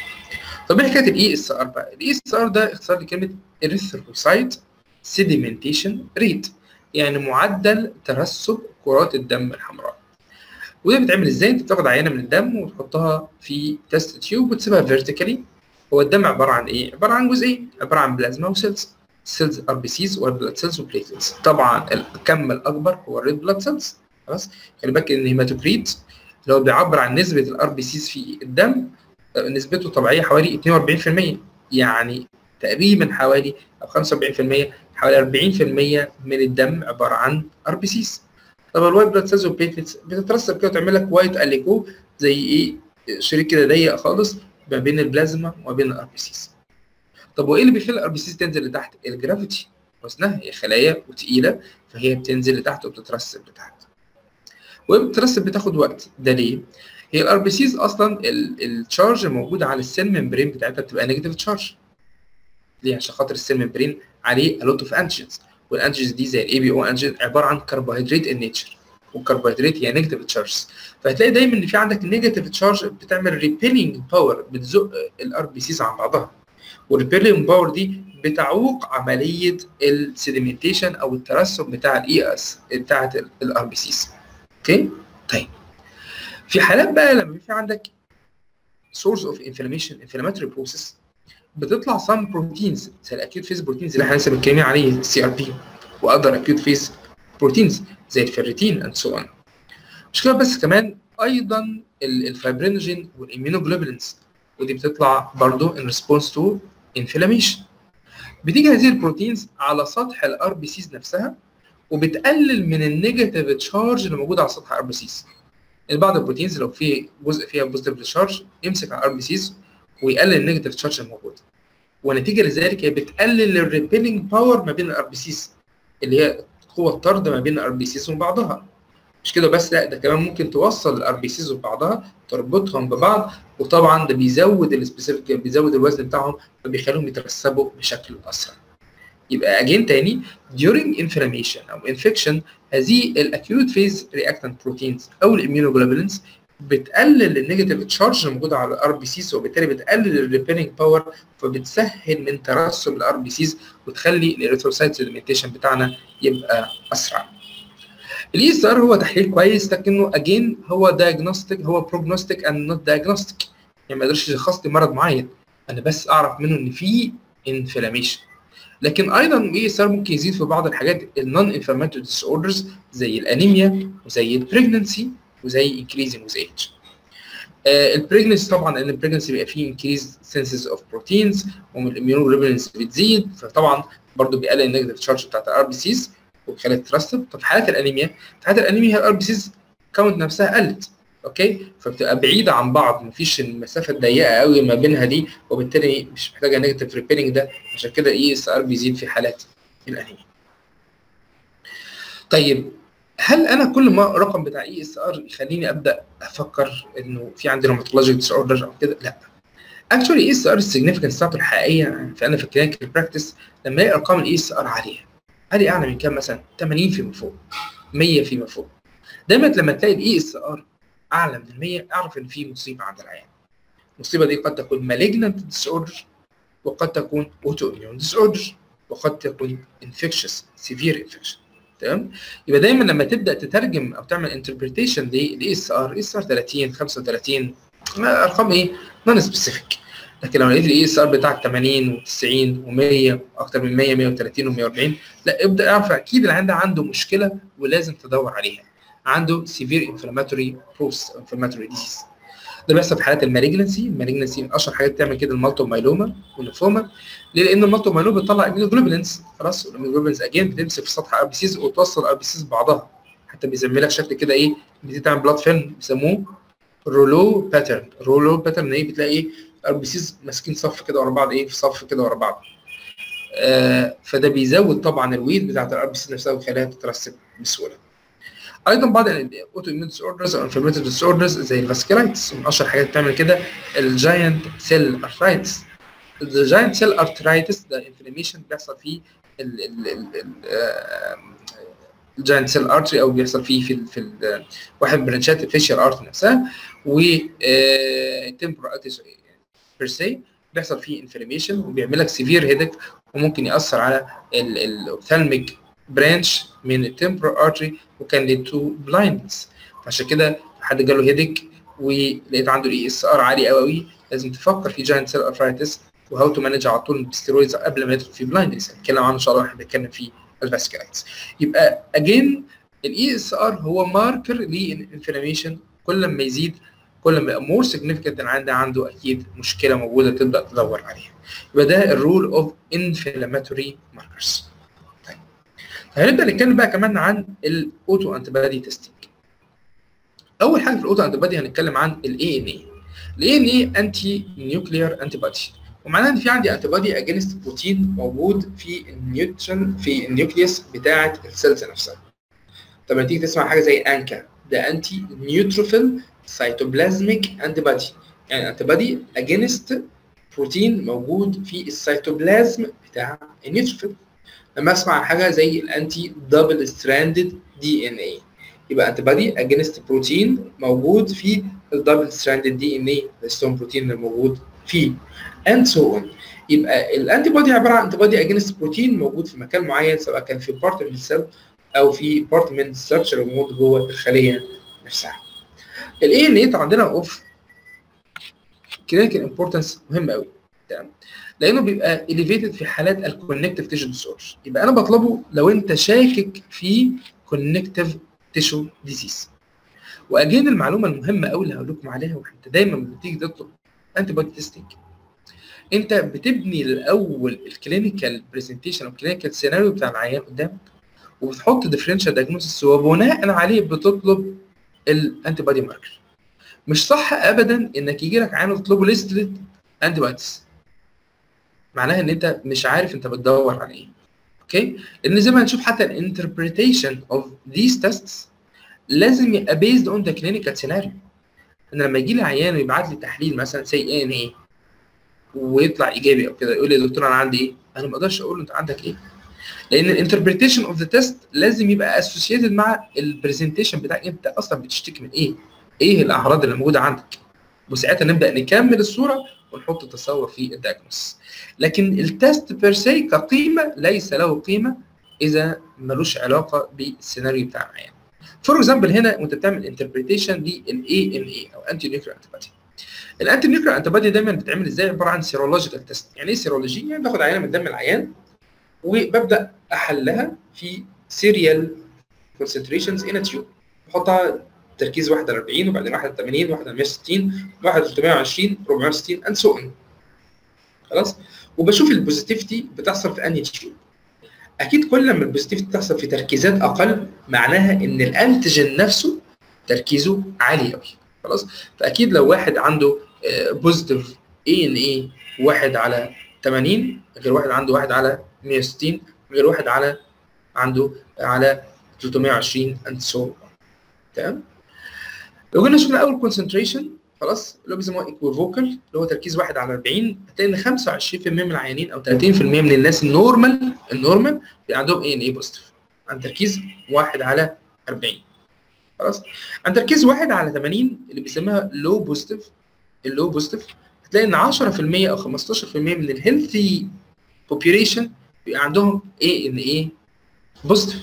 طب ايه حكايه الاي اس ار بقى؟ الاي اس ار ده اختصار لكلمه erythrocyte sedimentation rate يعني معدل ترسب كرات الدم الحمراء وده بيتعمل ازاي؟ انت بتاخد عينه من الدم وتحطها في تيست تيوب وتسيبها فيرتيكالي هو الدم عباره عن ايه؟ عباره عن جزئين عباره عن بلازما وسيلز سيلز ار بي سيز والبلاد سيلز وبليتلز طبعا الكم الاكبر هو الريد بلاد سيلز خلاص خلي بالك ان الهيماتوكريت اللي هو بيعبر عن نسبه الار بي سيز في الدم نسبته طبيعيه حوالي 42% يعني تقريبا حوالي او 45% حوالي 40% من الدم عباره عن ار بي سيز طب الوايت بلاد سيلز والبليتلز بتترسب كده وتعمل لك وايت اليكو زي ايه شريط كده ضيق خالص ما بين البلازما وما بين الار بي سيز طب وايه اللي بيخلي الار بي سيز تنزل لتحت الجرافيتي وزنها هي خلايا وتقيله فهي بتنزل لتحت وبتترسب لتحت وهي بتترسب بتاخد وقت ده ليه هي الار بي سيز اصلا التشارج الموجود على السيل ممبرين بتاعتها بتبقى نيجاتيف تشارج ليه عشان خاطر السيل ممبرين عليه الوت اوف انتيجنز والانتيجنز دي زي الاي بي او انتيجن عباره عن كربوهيدرات ان نيتشر والكربوهيدرات هي نيجاتيف تشارج فهتلاقي دايما ان في عندك نيجاتيف تشارج بتعمل ريبيلينج باور بتزق الار بي سيز عن بعضها والريبيلينج باور دي بتعوق عمليه السيديمنتيشن او الترسب بتاع الاي اس بتاعه الار بي سيز اوكي طيب في حالات بقى لما في عندك source of inflammation inflammatory process بتطلع some proteins زي الاكيوت فيز بروتينز اللي احنا لسه متكلمين عليه السي ار بي واذر اكيوت فيز بروتينز زي الفيريتين اند سو اون مش كده بس كمان ايضا الفايبرينوجين والاميونوجلوبولينز ودي بتطلع برضو in response to inflammation بتيجي هذه البروتينز على سطح الار بي سيز نفسها وبتقلل من النيجاتيف تشارج اللي موجود على سطح الار بي سيز بعض البروتينز لو في جزء فيها بوزيتيف تشارج يمسك على الار بي سيز ويقلل النيجاتيف تشارج الموجود ونتيجه لذلك هي بتقلل الريبيلينج باور ما بين الار بي سيز اللي هي قوه الطرد ما بين الار بي سيز وبعضها مش كده بس لا ده كمان ممكن توصل الار بي سيز وبعضها تربطهم ببعض وطبعا ده بيزود السبيسيفيك بيزود الوزن بتاعهم فبيخليهم يترسبوا بشكل اسرع يبقى اجين تاني during inflammation او infection هذه الاكيوت فيز رياكتنت بروتينز او الاميونوجلوبولينز بتقلل النيجاتيف تشارج الموجوده على الار بي سيز وبالتالي بتقلل الريبيرنج باور فبتسهل من ترسب الار بي سيز وتخلي الاريثروسايت سيدمنتيشن بتاعنا يبقى اسرع. الاي اس ار هو تحليل كويس لكنه اجين هو دايجنوستيك هو بروجنوستيك اند نوت دايجنوستيك يعني ما يقدرش يشخص لي مرض معين انا بس اعرف منه ان في انفلاميشن لكن ايضا الاي اس ار ممكن يزيد في بعض الحاجات النون انفلاماتوري ديس اوردرز زي الانيميا وزي البريجننسي وزي انكريزنج ويز ايج البريجننسي طبعا لان البريجننسي بيبقى فيه انكريز سنسز اوف بروتينز ومن الاميونوجلوبولينز بتزيد فطبعا برضه بيقلل النيجاتيف تشارج بتاعت الار بي سيز وبيخليها تترسب طب في حالات الانيميا في حالات الانيميا هي الار بي سيز كاونت نفسها قلت اوكي فبتبقى بعيده عن بعض مفيش المسافه الضيقه قوي ما بينها دي وبالتالي مش محتاجه نيجاتيف ريبيرنج ده عشان كده اي اس ار بيزيد في حالات الانيميا طيب هل انا كل ما رقم بتاع اي اس ار يخليني ابدا افكر انه في عندي روماتولوجيك ديس اوردر او كده لا اكشولي اي اس ار السيجنفكنس بتاعته الحقيقيه فانا في الكلينيكال براكتس لما الاقي ارقام الاي اس ار عاليه عاليه اعلى من كام مثلا 80 فيما فوق 100 فيما فوق دايما لما تلاقي الاي اس ار اعلى من 100 اعرف ان في مصيبه عند العيان المصيبه دي قد تكون مالجنت ديس اوردر وقد تكون اوتو اميون ديس اوردر وقد تكون انفكشس سيفير انفكشن تمام يبقى دايما لما تبدا تترجم او تعمل انتربريتيشن لاي اس ار اي اس ار 30 35 ارقام ايه نون سبيسيفيك لكن لو لقيت الاي اس ار بتاعك 80 و90 و100 اكتر من 100 130 و140 لا ابدا اعرف اكيد العيان ده عنده مشكله ولازم تدور عليها عنده سيفير انفلاماتوري بوست انفلاماتوري ديزيز ده بيحصل في حالات المالجنسي المالجنسي من اشهر حاجات بتعمل كده المالتو مايلوما والليفوما ليه؟ لان المالتو مايلوما بتطلع اميونوجلوبولينز خلاص الاميونوجلوبولينز اجين بتمسك في سطح ار بي سيز وتوصل ار بي سيز ببعضها حتى بيسمي لك شكل كده ايه بتيجي تعمل بلاد فيلم بيسموه رولو باترن رولو باترن ايه بتلاقي ايه ار بي سيز ماسكين صف كده ورا بعض ايه في صف كده ورا بعض آه فده بيزود طبعا الويت بتاعت الار بي سيز نفسها ويخليها تترسب بسهوله ايضا بعض الاوتو اميون ديس اوردرز او انفلاماتوري ديس اوردرز زي الفاسكولايتس من اشهر حاجات بتعمل كده الجاينت سيل ارثرايتس الجاينت سيل ارثرايتس ده انفلاميشن بيحصل فيه الجاينت سيل ارتري او بيحصل فيه في ال في ال واحد من برانشات الفيشيال ارت نفسها و تمبرال بير سي بيحصل فيه انفلاميشن وبيعمل لك سيفير هيدك وممكن ياثر على الاوبثالميك برانش من التمبرال ارتري وكان ليد تو بلايندنس عشان كده حد جاله هيدك ولقيت عنده الاي اس ار عالي قوي قوي لازم تفكر في جاينت سيل ارثرايتس وهاو تو مانج على طول الستيرويدز قبل ما يدخل في بلايندنس هنتكلم عنه ان شاء الله واحنا بنتكلم في الفاسكولايتس يبقى اجين الاي اس ار هو ماركر للانفلاميشن كل ما يزيد كل ما يبقى مور سيجنفكت ان عنده عنده اكيد مشكله موجوده تبدا تدور عليها يبقى ده الرول اوف انفلاماتوري ماركرز هنبدا نتكلم بقى كمان عن الاوتو انتي بادي تيستنج اول حاجه في الاوتو انتي بادي هنتكلم عن الاي ان اي الاي ان اي انتي نيوكليير انتي بادي ومعناها ان في عندي انتي بادي اجينست بروتين موجود في النيوترون في النيوكليوس بتاعه السيلز نفسها طب تيجي تسمع حاجه زي انكا ده انتي نيوتروفيل سيتوبلازميك انتي بادي يعني انتي بادي اجينست بروتين موجود في السيتوبلازم بتاع النيوتروفيل لما اسمع عن حاجه زي الانتي دبل ستراندد دي ان اي يبقى انتي بادي اجينست بروتين موجود في الدبل ستراندد دي ان اي الستون بروتين اللي موجود فيه اند سو اون يبقى الانتي بادي عباره عن انتي بادي اجينست بروتين موجود في مكان معين سواء كان في بارت من السيل او في بارت من الستراكشر موجود جوه الخليه نفسها الاي ان اي عندنا اوف كلينيكال امبورتنس مهم قوي تمام لانه بيبقى اليفيتد في حالات الكونكتيف تيشو ديسوردر يبقى انا بطلبه لو انت شاكك في كونكتيف تيشو ديزيز واجين المعلومه المهمه قوي اللي هقول لكم عليها وانت دايما بتيجي تطلب انتي بودي تيستنج انت بتبني الاول الكلينيكال برزنتيشن او الكلينيكال سيناريو بتاع العيان قدامك وبتحط ديفرنشال دايجنوستس وبناء عليه بتطلب الانتي بودي ماركر مش صح ابدا انك يجي لك عيان وتطلبه ليستد انتي بوديز معناها ان انت مش عارف انت بتدور على ايه اوكي لان زي ما هنشوف حتى الانتربريتيشن اوف ذيس تيستس لازم يبقى بيزد اون ذا كلينيكال سيناريو انا لما يجي لي عيان ويبعت لي تحليل مثلا سي اي ان ايه ويطلع ايجابي او كده يقول لي يا دكتور انا عندي ايه انا ما اقدرش اقول له انت عندك ايه لان الانتربريتيشن اوف ذا تيست لازم يبقى اسوسييتد مع البرزنتيشن بتاعك انت اصلا بتشتكي من ايه؟ ايه الاعراض اللي موجوده عندك؟ وساعتها نبدا نكمل الصوره ونحط تصور في الدايجنوس لكن التست بير سي كقيمه ليس له قيمه اذا ملوش علاقه بالسيناريو بتاع العيان فور اكزامبل هنا وانت بتعمل انتربريتيشن للاي ان اي او انتي نيوكلير انتي بادي الانتي نيوكلير انتي بادي دايما بتتعمل ازاي عباره عن سيرولوجيكال تيست يعني ايه سيرولوجي يعني باخد عينه من دم العيان وببدا احلها في سيريال كونسنتريشنز ان تيوب بحطها تركيز 1 على 40 وبعدين 1 على 80 1 على 160 1 على 320 460 اند سو اون خلاص وبشوف البوزيتيفيتي بتحصل في انهي تيوب اكيد كل ما البوزيتيفيتي تحصل في تركيزات اقل معناها ان الانتيجين نفسه تركيزه عالي قوي خلاص فاكيد لو واحد عنده بوزيتيف اي ان اي واحد على 80 غير واحد عنده واحد على 160 غير واحد على عنده على 320 اند سو تمام لو جينا شفنا اول كونسنتريشن خلاص اللي هو بيسموها ايكوفوكال اللي هو تركيز 1 على 40 هتلاقي ان 25% من العيانين او 30% من الناس النورمال النورمال بيبقى عندهم اي ان اي بوزيتيف عن تركيز 1 على 40 خلاص عن تركيز 1 على 80 اللي بيسموها لو بوزيتيف اللو بوزيتيف هتلاقي ان 10% او 15% من الهيلثي بوبيوليشن بيبقى عندهم اي ان اي بوزيتيف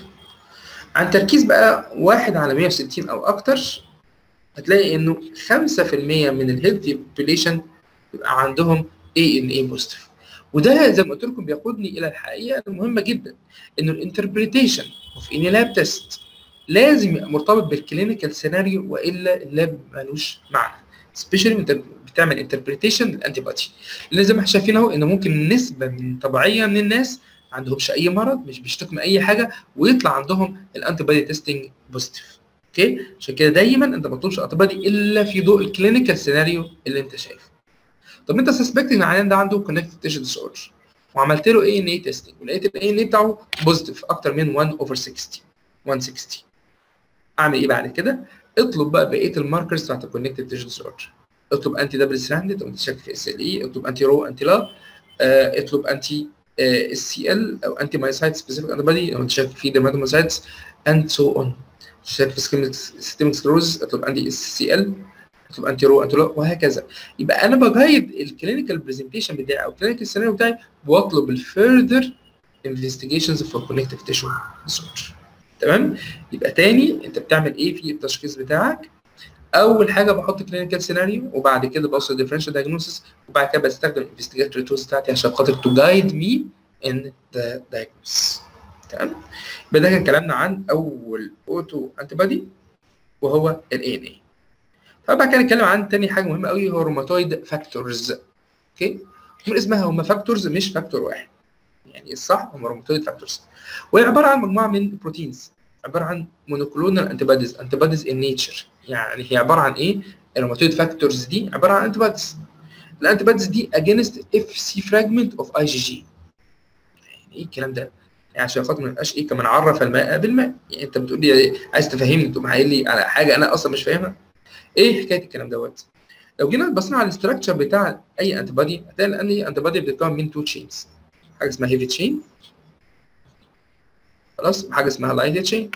عن تركيز بقى 1 على 160 او اكتر هتلاقي انه 5% من الهيلثي بوبيليشن بيبقى عندهم اي ان اي بوزيتيف وده زي ما قلت لكم بياخدني الى الحقيقه المهمه جدا انه الانتربريتيشن اوف اني لاب تيست لازم يبقى مرتبط بالكلينيكال سيناريو والا اللاب ملوش معنى سبيشالي انت بتعمل انتربريتيشن للانتي بادي لان زي ما احنا شايفين اهو ان ممكن نسبه من طبيعيه من الناس ما عندهمش اي مرض مش بيشتكوا من اي حاجه ويطلع عندهم الانتي بادي تيستنج بوزيتيف اوكي عشان كده دايما انت ما تطلبش انتي بادي الا في ضوء الكلينيكال سيناريو اللي انت شايفه طب انت سسبكت ان العيان ده عنده كونكتيف تيشو ديس اوردر وعملت له اي ان اي تيستنج ولقيت الاي ان اي بتاعه بوزيتيف اكتر من 1 اوفر 60 160 اعمل ايه بعد كده؟ اطلب بقى بقيه الماركرز بتاعت الكونكتيف تيشو ديس اوردر اطلب انتي دبل ستراندد او انت شاك في اس ال اي اطلب انتي رو انتي لا اه اطلب انتي اس سي ال او انتي مايسايت سبيسيفيك انتي بادي لو انت شاك في ديرماتومايسايتس اند سو اون شاك في سيستميك سكلروز اطلب انتي اس سي ال اطلب انتي رو انتي لا وهكذا يبقى انا بجايد الكلينيكال برزنتيشن بتاعي او الكلينيكال سيناريو بتاعي واطلب الفيرذر انفستيجيشنز فور كونكتيف تيشو ديس اوردر تمام يبقى تاني انت بتعمل ايه في التشخيص بتاعك اول حاجه بحط كلينيكال سيناريو وبعد كده بوصل ديفرنشال دايجنوستس وبعد كده بستخدم الانفستيجيتوري تولز بتاعتي عشان خاطر تو جايد مي ان ذا دايجنوستس تمام يبقى ده كان كلامنا عن اول اوتو انتي بادي وهو الاي ان اي فبعد كده نتكلم عن تاني حاجه مهمه قوي هو روماتويد فاكتورز اوكي من اسمها هم فاكتورز مش فاكتور واحد يعني الصح هم روماتويد فاكتورز وهي عباره عن مجموعه من البروتينز عباره عن مونوكلونال انتي بوديز انتي بوديز ان نيتشر يعني هي عباره عن ايه؟ الروماتويد فاكتورز دي عباره عن انتي بوديز الانتي بوديز دي اجينست اف سي فراجمنت اوف اي جي جي يعني ايه الكلام ده؟ يعني عشان خاطر ما يبقاش ايه كمان عرف الماء بالماء يعني انت بتقول لي عايز تفهمني تقوم قايل لي على حاجه انا اصلا مش فاهمها ايه حكايه الكلام دوت؟ لو جينا بصينا على الاستراكشر بتاع اي انتي بودي هتلاقي ان اي انتي بودي بتتكون من تو تشينز حاجه اسمها هيفي تشين خلاص حاجه اسمها لايت تشين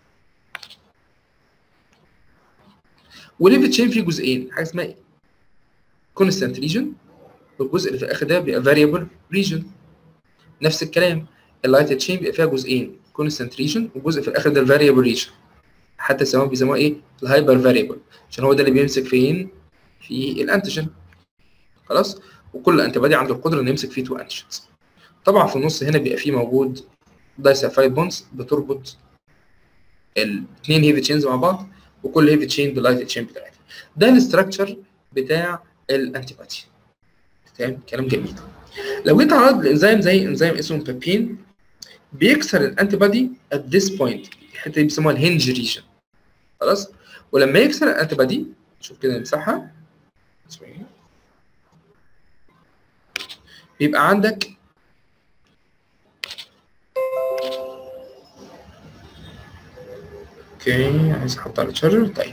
والليفت تشين فيه جزئين حاجه اسمها كونستانت ريجن والجزء اللي في الاخر ده بيبقى فاريبل ريجن نفس الكلام اللايت تشين بيبقى فيها جزئين كونستانت ريجن والجزء في الاخر ده الفاريبل ريجن حتى سواء بيسموها ايه الهايبر فاريبل عشان هو ده اللي بيمسك فين في الانتيجين خلاص وكل انتي بادي عنده القدره انه يمسك فيه تو انتيجنز طبعا في النص هنا بيبقى فيه موجود دايسلفايد بونز بتربط الاثنين هيفي تشينز مع بعض وكل هيفي تشين باللايت تشين بتاعتها ده الاستراكشر بتاع الانتي بادي تمام كلام جميل لو جيت على الانزيم زي انزيم اسمه بابين بيكسر الانتي بادي ات ذيس بوينت الحته دي بيسموها الهنج ريجن خلاص ولما يكسر الانتي بادي شوف كده نمسحها بيبقى عندك اوكي عايز احط على تشارجر طيب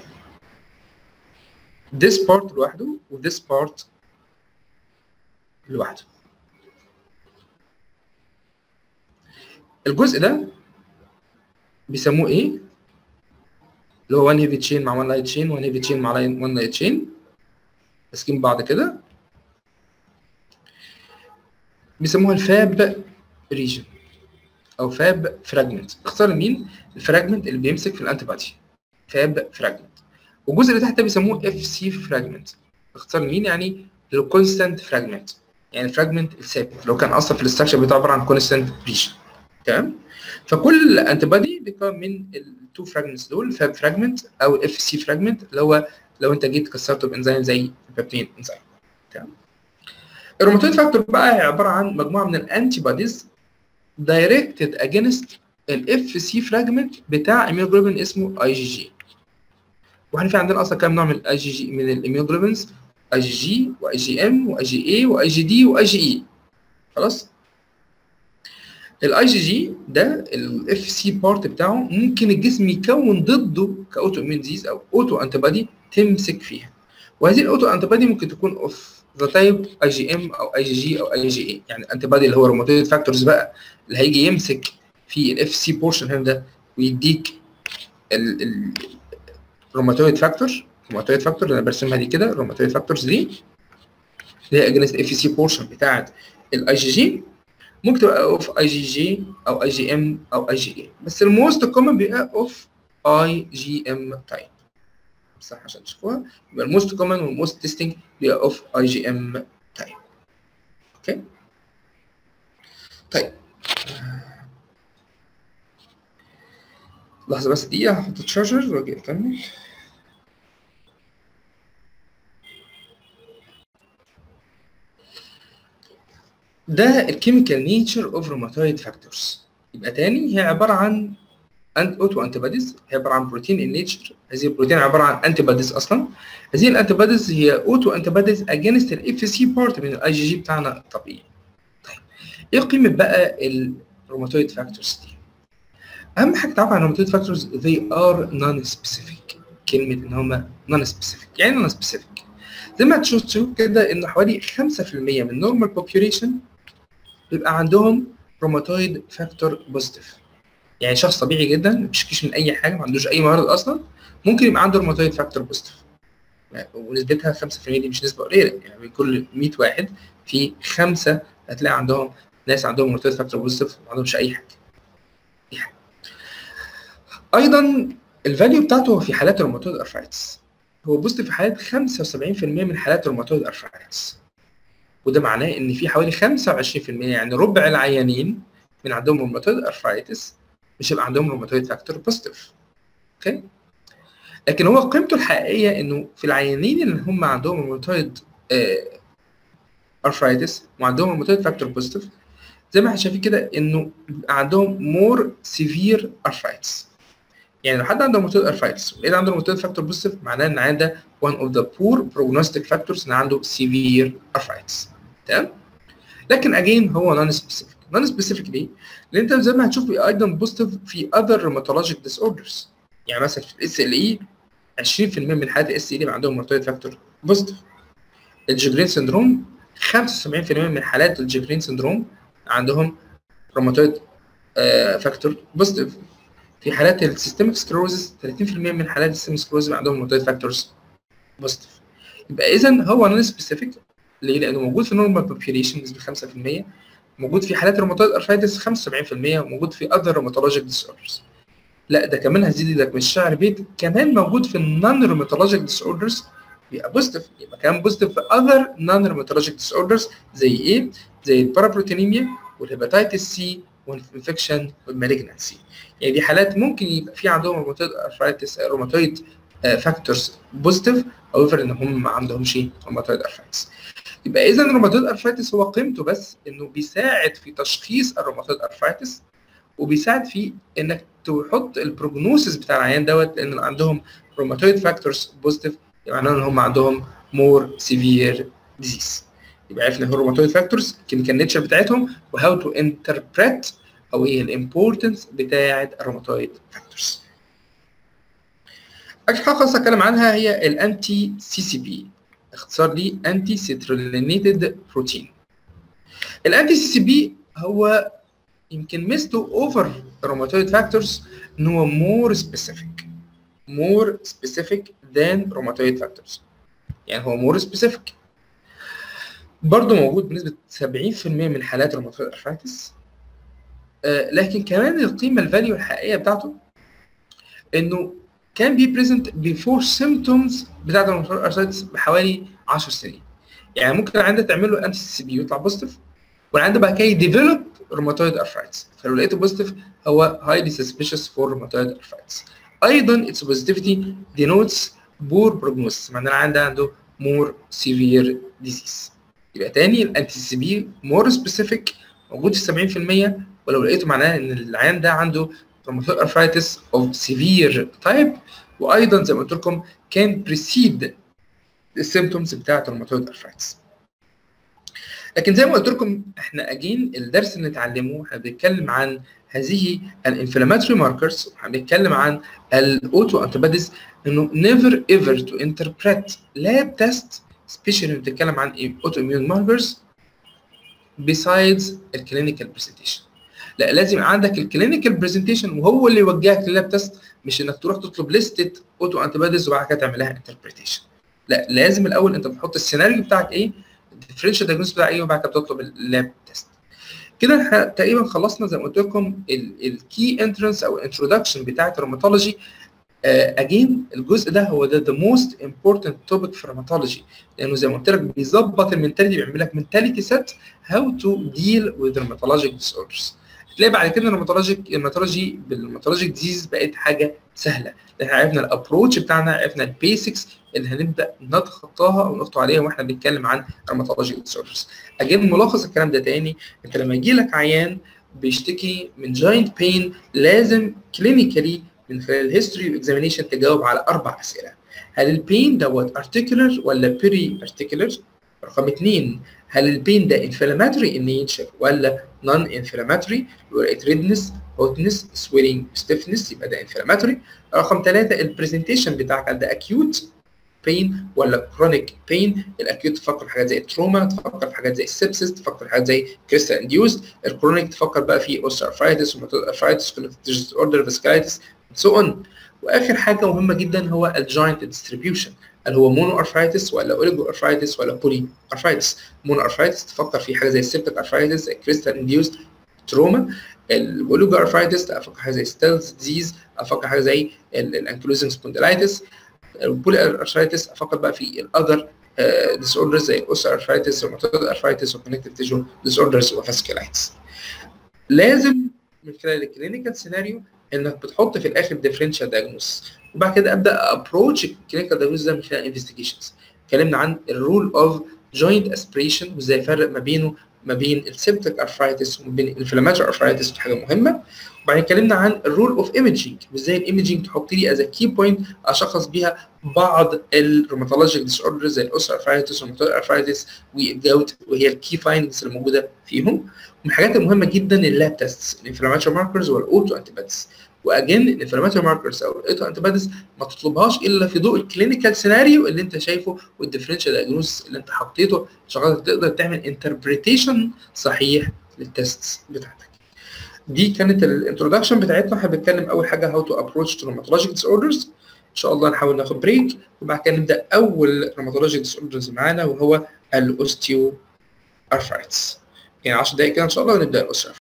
this part لوحده و this part لوحده الجزء ده بيسموه ايه اللي هو 1 هيفي تشين مع 1 لايت تشين 1 هيفي تشين مع 1 لايت تشين ماسكين بعض كده بيسموها الفاب ريجن او فاب فراجمنت اختار مين الفراجمنت اللي بيمسك في الانتي بادي فاب فراجمنت والجزء اللي تحت ده بيسموه اف سي فراجمنت اختار مين يعني الكونستانت فراجمنت يعني الفراجمنت الثابت لو كان اصلا في الاستراكشر بتاعه عباره عن كونستانت ريجن تمام فكل انتي بادي بيكون من التو فراجمنتس دول فاب فراجمنت او الاف سي فراجمنت اللي هو لو انت جيت كسرته بانزيم زي البابتين انزيم تمام الروماتويد فاكتور بقى عباره عن مجموعه من الانتي بوديز دايركتد اجينست الاف سي فراجمنت بتاع اميوجلوبين اسمه اي جي جي واحنا في عندنا اصلا كام نوع من الاي جي جي من الاميوجلوبينز اي جي جي واي جي ام واي جي اي واي جي دي واي جي اي خلاص الاي جي جي ده الاف سي بارت بتاعه ممكن الجسم يكون ضده كاوتو امين ديزيز او اوتو انتي بادي تمسك فيها وهذه الاوتو انتي بادي ممكن تكون اوف ذا تايب اي جي ام او اي جي جي او اي جي اي يعني الانتي بادي اللي هو روماتويد فاكتورز بقى اللي هيجي يمسك في الاف سي بورشن هنا ده ويديك الروماتويد فاكتور روماتويد فاكتور اللي انا برسمها دي كده الروماتويد فاكتورز دي اللي هي اجنست اف سي بورشن بتاعت الاي جي جي ممكن تبقى اوف اي جي جي او اي جي ام او اي جي اي بس الموست كومن بيبقى اوف اي جي ام تايب صح عشان تشوفوها يبقى الموست كومن والموست تيستنج بيبقى اوف اي جي ام تايب اوكي طيب لحظة بس دقيقة هحط الشارجر واجي اكمل ده الكيميكال نيتشر اوف روماتويد فاكتورز يبقى تاني هي عبارة عن انت اوتو انتي بوديز هي عباره عن بروتين ان نيتشر هذه البروتين عباره عن انتي بوديز اصلا هذه الانتي بوديز هي اوتو انتي بوديز اجينست الاف سي بارت من الاي جي جي بتاعنا الطبيعي طيب ايه قيمه بقى الروماتويد فاكتورز دي اهم حاجه تعرف عن الروماتويد فاكتورز they are non specific كلمه ان هم non specific يعني non specific زي ما تشوفوا كده ان حوالي 5% من نورمال population بيبقى عندهم روماتويد فاكتور بوزيتيف يعني شخص طبيعي جدا ما بيشكيش من اي حاجه ما عندوش اي مرض اصلا ممكن يبقى عنده روماتويد فاكتور بوزيتيف ونسبتها 5% دي مش نسبه قليله يعني من كل 100 واحد في خمسه هتلاقي عندهم ناس عندهم روماتويد فاكتور بوزيتيف ما عندهمش اي حاجه اي حاجه ايضا الفاليو بتاعته في حالات الروماتويد ارثرايتس هو بوزيتيف في حالات 75% من حالات الروماتويد ارثرايتس وده معناه ان في حوالي 25% يعني ربع العيانين من عندهم روماتويد ارثرايتس مش هيبقى عندهم روماتويد فاكتور بوزيتيف اوكي لكن هو قيمته الحقيقيه انه في العيانين اللي هم عندهم روماتويد ارثرايتس وعندهم روماتويد فاكتور بوزيتيف زي ما احنا شايفين كده انه بيبقى عندهم مور سيفير ارثرايتس يعني لو حد عنده روماتويد ارثرايتس ولقيت عنده روماتويد فاكتور بوزيتيف معناه ان عنده one of the poor prognostic factors ان عنده severe arthritis تمام لكن اجين هو نون سبيسيفيك نون سبيسيفيك ليه؟ لان انت زي ما هتشوف ايضا بوزيتيف في other rheumatologic disorders يعني مثلا في الاس ال اي 20% من حالات الاس ال اي عندهم روماتويد فاكتور بوزيتيف الجيجرين سندروم 75% من حالات الجيجرين سندروم عندهم روماتويد فاكتور بوزيتيف في حالات السيستميك سكلروزس 30% من حالات السيستميك سكلروزس عندهم روماتويد فاكتورز بوزيتيف يبقى اذا هو نون سبيسيفيك ليه؟ لانه موجود في النورمال بوبيوليشن نسبه 5% موجود في حالات الروماتويد ارثرايتس 75% وموجود في اذر روماتولوجيك ديس اوردرز لا ده كمان هزيد لك من الشعر بيت كمان موجود في النون روماتولوجيك ديس اوردرز يبقى بوزيتيف يبقى كمان بوزيتيف في اذر نون روماتولوجيك ديس اوردرز زي ايه؟ زي البارابروتينيميا والهيباتيتس سي والانفكشن والمالجنسي يعني دي حالات ممكن يبقى في عندهم روماتويد ارثرايتس روماتويد فاكتورز بوزيتيف او ان هم ما عندهمش روماتويد ارثرايتس يبقى اذا الروماتويد ارثرايتس هو قيمته بس انه بيساعد في تشخيص الروماتويد ارثرايتس وبيساعد في انك تحط البروجنوسيس بتاع العيان دوت لان عندهم روماتويد فاكتورز بوزيتيف يعني معناه ان هم عندهم مور سيفير ديزيز يبقى عرفنا الروماتويد فاكتورز الكيميكال نيتشر بتاعتهم وهاو تو انتربريت او ايه الامبورتنس بتاعه الروماتويد فاكتورز اخر حاجه خاصه اتكلم عنها هي الانتي سي سي بي اختصار ليه انتي سيترولينيتد بروتين الانتي سي سي بي هو يمكن ميزته اوفر روماتويد فاكتورز ان هو مور سبيسيفيك مور سبيسيفيك ذان روماتويد فاكتورز يعني هو مور سبيسيفيك برضه موجود بنسبه 70% من حالات الروماتويد ارثرايتس آه لكن كمان القيمه الفاليو الحقيقيه بتاعته انه كان بي بريزنت بيفور سيمتومز بتاعت الروماتويد ارثرايتس بحوالي 10 سنين يعني ممكن عندك تعمل له انتي سي بي يطلع بوزيتيف والعنده بعد كده يديفلوب روماتويد ارثرايتس فلو لقيته بوزيتيف هو highly suspicious for rheumatoid arthritis ايضا its positivity denotes poor prognosis معناه العيان ده عنده more severe disease يبقى تاني الانتي سي بي more specific موجود في 70% ولو لقيته معناه ان العيان ده عنده rheumatoid arthritis of severe type وايضا زي ما قلت لكم كان precede السيمتومز بتاعت الروماتويد ارثرايتس لكن زي ما قلت لكم احنا اجين الدرس اللي نتعلمه احنا بنتكلم عن هذه الانفلاماتوري ماركرز هنتكلم عن الاوتو انتيبوديز انه نيفر ايفر تو انتربريت لاب تيست سبيشالي بنتكلم عن اوتو اميون ماركرز besides الكلينيكال برزنتيشن لا لازم عندك الكلينيكال برزنتيشن وهو اللي يوجهك للاب تيست مش انك تروح تطلب لستة اوتو انتيبوديز وبعد كده تعملها انتربريتيشن لا لازم الاول انت بتحط السيناريو بتاعك ايه الديفرنشال دايجنوز بتاعك ايه وبعد كده بتطلب اللاب تيست كده احنا تقريبا خلصنا زي ما قلت لكم الكي انترنس او الانترودكشن بتاعت الروماتولوجي اجين uh, الجزء ده هو ده ذا موست امبورتنت توبيك في الروماتولوجي لانه زي ما قلت لك بيظبط المنتاليتي بيعمل لك منتاليتي سيت هاو تو ديل وذ روماتولوجيك ديس اوردرز تلاقي بعد كده الروماتولوجيك الروماتولوجي بالروماتولوجيك ديزيز بقت حاجه سهله احنا عرفنا الابروتش بتاعنا عرفنا البيسكس اللي هنبدا نتخطاها او نخطو عليها واحنا بنتكلم عن روماتولوجيك ديس اوردرز اجيب ملخص الكلام ده تاني انت لما يجي لك عيان بيشتكي من جاينت بين لازم كلينيكالي من خلال الهيستوري واكزامينيشن تجاوب على اربع اسئله هل البين دوت ارتيكولر ولا بيري ارتيكولر رقم اثنين هل البين ده انفلاماتوري ان نيتشر ولا نون انفلاماتوري ولقيت ريدنس هوتنس سويلنج ستيفنس يبقى ده انفلاماتوري رقم ثلاثه البرزنتيشن بتاعك ده اكيوت بين ولا كرونيك بين الاكيوت تفكر في حاجات زي التروما تفكر في حاجات زي السبسس تفكر في حاجات زي كريستال انديوز الكرونيك تفكر بقى في اوسترفايتس روماتويد ارثرايتس كونكتيف اوردر فاسكايتس سو اون واخر حاجه مهمه جدا هو الجوينت ديستريبيوشن هل هو مونو ارثرايتس ولا اوليجو ارثرايتس ولا بولي ارثرايتس مونو ارثرايتس تفكر في حاجه زي السيبتك ارثرايتس زي كريستال انديوز تروما الاوليجو ارثرايتس افكر حاجه زي ستيلز ديزيز افكر حاجه زي الانكلوزنج سبونديلايتس البولي ارثرايتس افكر بقى في الاذر ديس اوردرز زي اوس ارثرايتس روماتويد ارثرايتس وكونكتيف تيشو ديس اوردرز وفاسكولايتس لازم من خلال الكلينيكال سيناريو انك بتحط في الاخر ديفرنشال دايجنوز وبعد كده ابدا ابروتش الكلينيكال دايجنوز ده من خلال انفستيجيشنز اتكلمنا عن الرول اوف جوينت اسبريشن وازاي افرق ما بينه ما بين السيبتك ارثرايتس وما بين الانفلاماتوري ارثرايتس دي حاجه مهمه وبعدين اتكلمنا عن الرول اوف ايمجينج وازاي الايمجينج تحط لي از كي بوينت اشخص بيها بعض الروماتولوجيك ديس اوردرز زي الاوستر ارثرايتس والروماتويد ارثرايتس والجوت وهي الكي فايندز اللي موجوده فيهم ومن الحاجات المهمه جدا اللاب تيستس الانفلاماتوري ماركرز والاوتو انتيباديز واجين الانفلاماتوري ماركرز او الاوتو انتيباديز ما تطلبهاش الا في ضوء الكلينيكال سيناريو اللي انت شايفه والديفرنشال دايجنوز اللي انت حطيته عشان تقدر تعمل انتربريتيشن صحيح للتيست بتاعتك دي كانت الانترودكشن بتاعتنا احنا بنتكلم اول حاجه هاو تو ابروتش تو روماتولوجيك ديس اوردرز ان شاء الله نحاول ناخد بريك وبعد كده نبدا اول روماتولوجيك ديس اوردرز معانا وهو الاوستيو ارثرايتس يعني 10 دقائق كده ان شاء الله ونبدا الاوستيو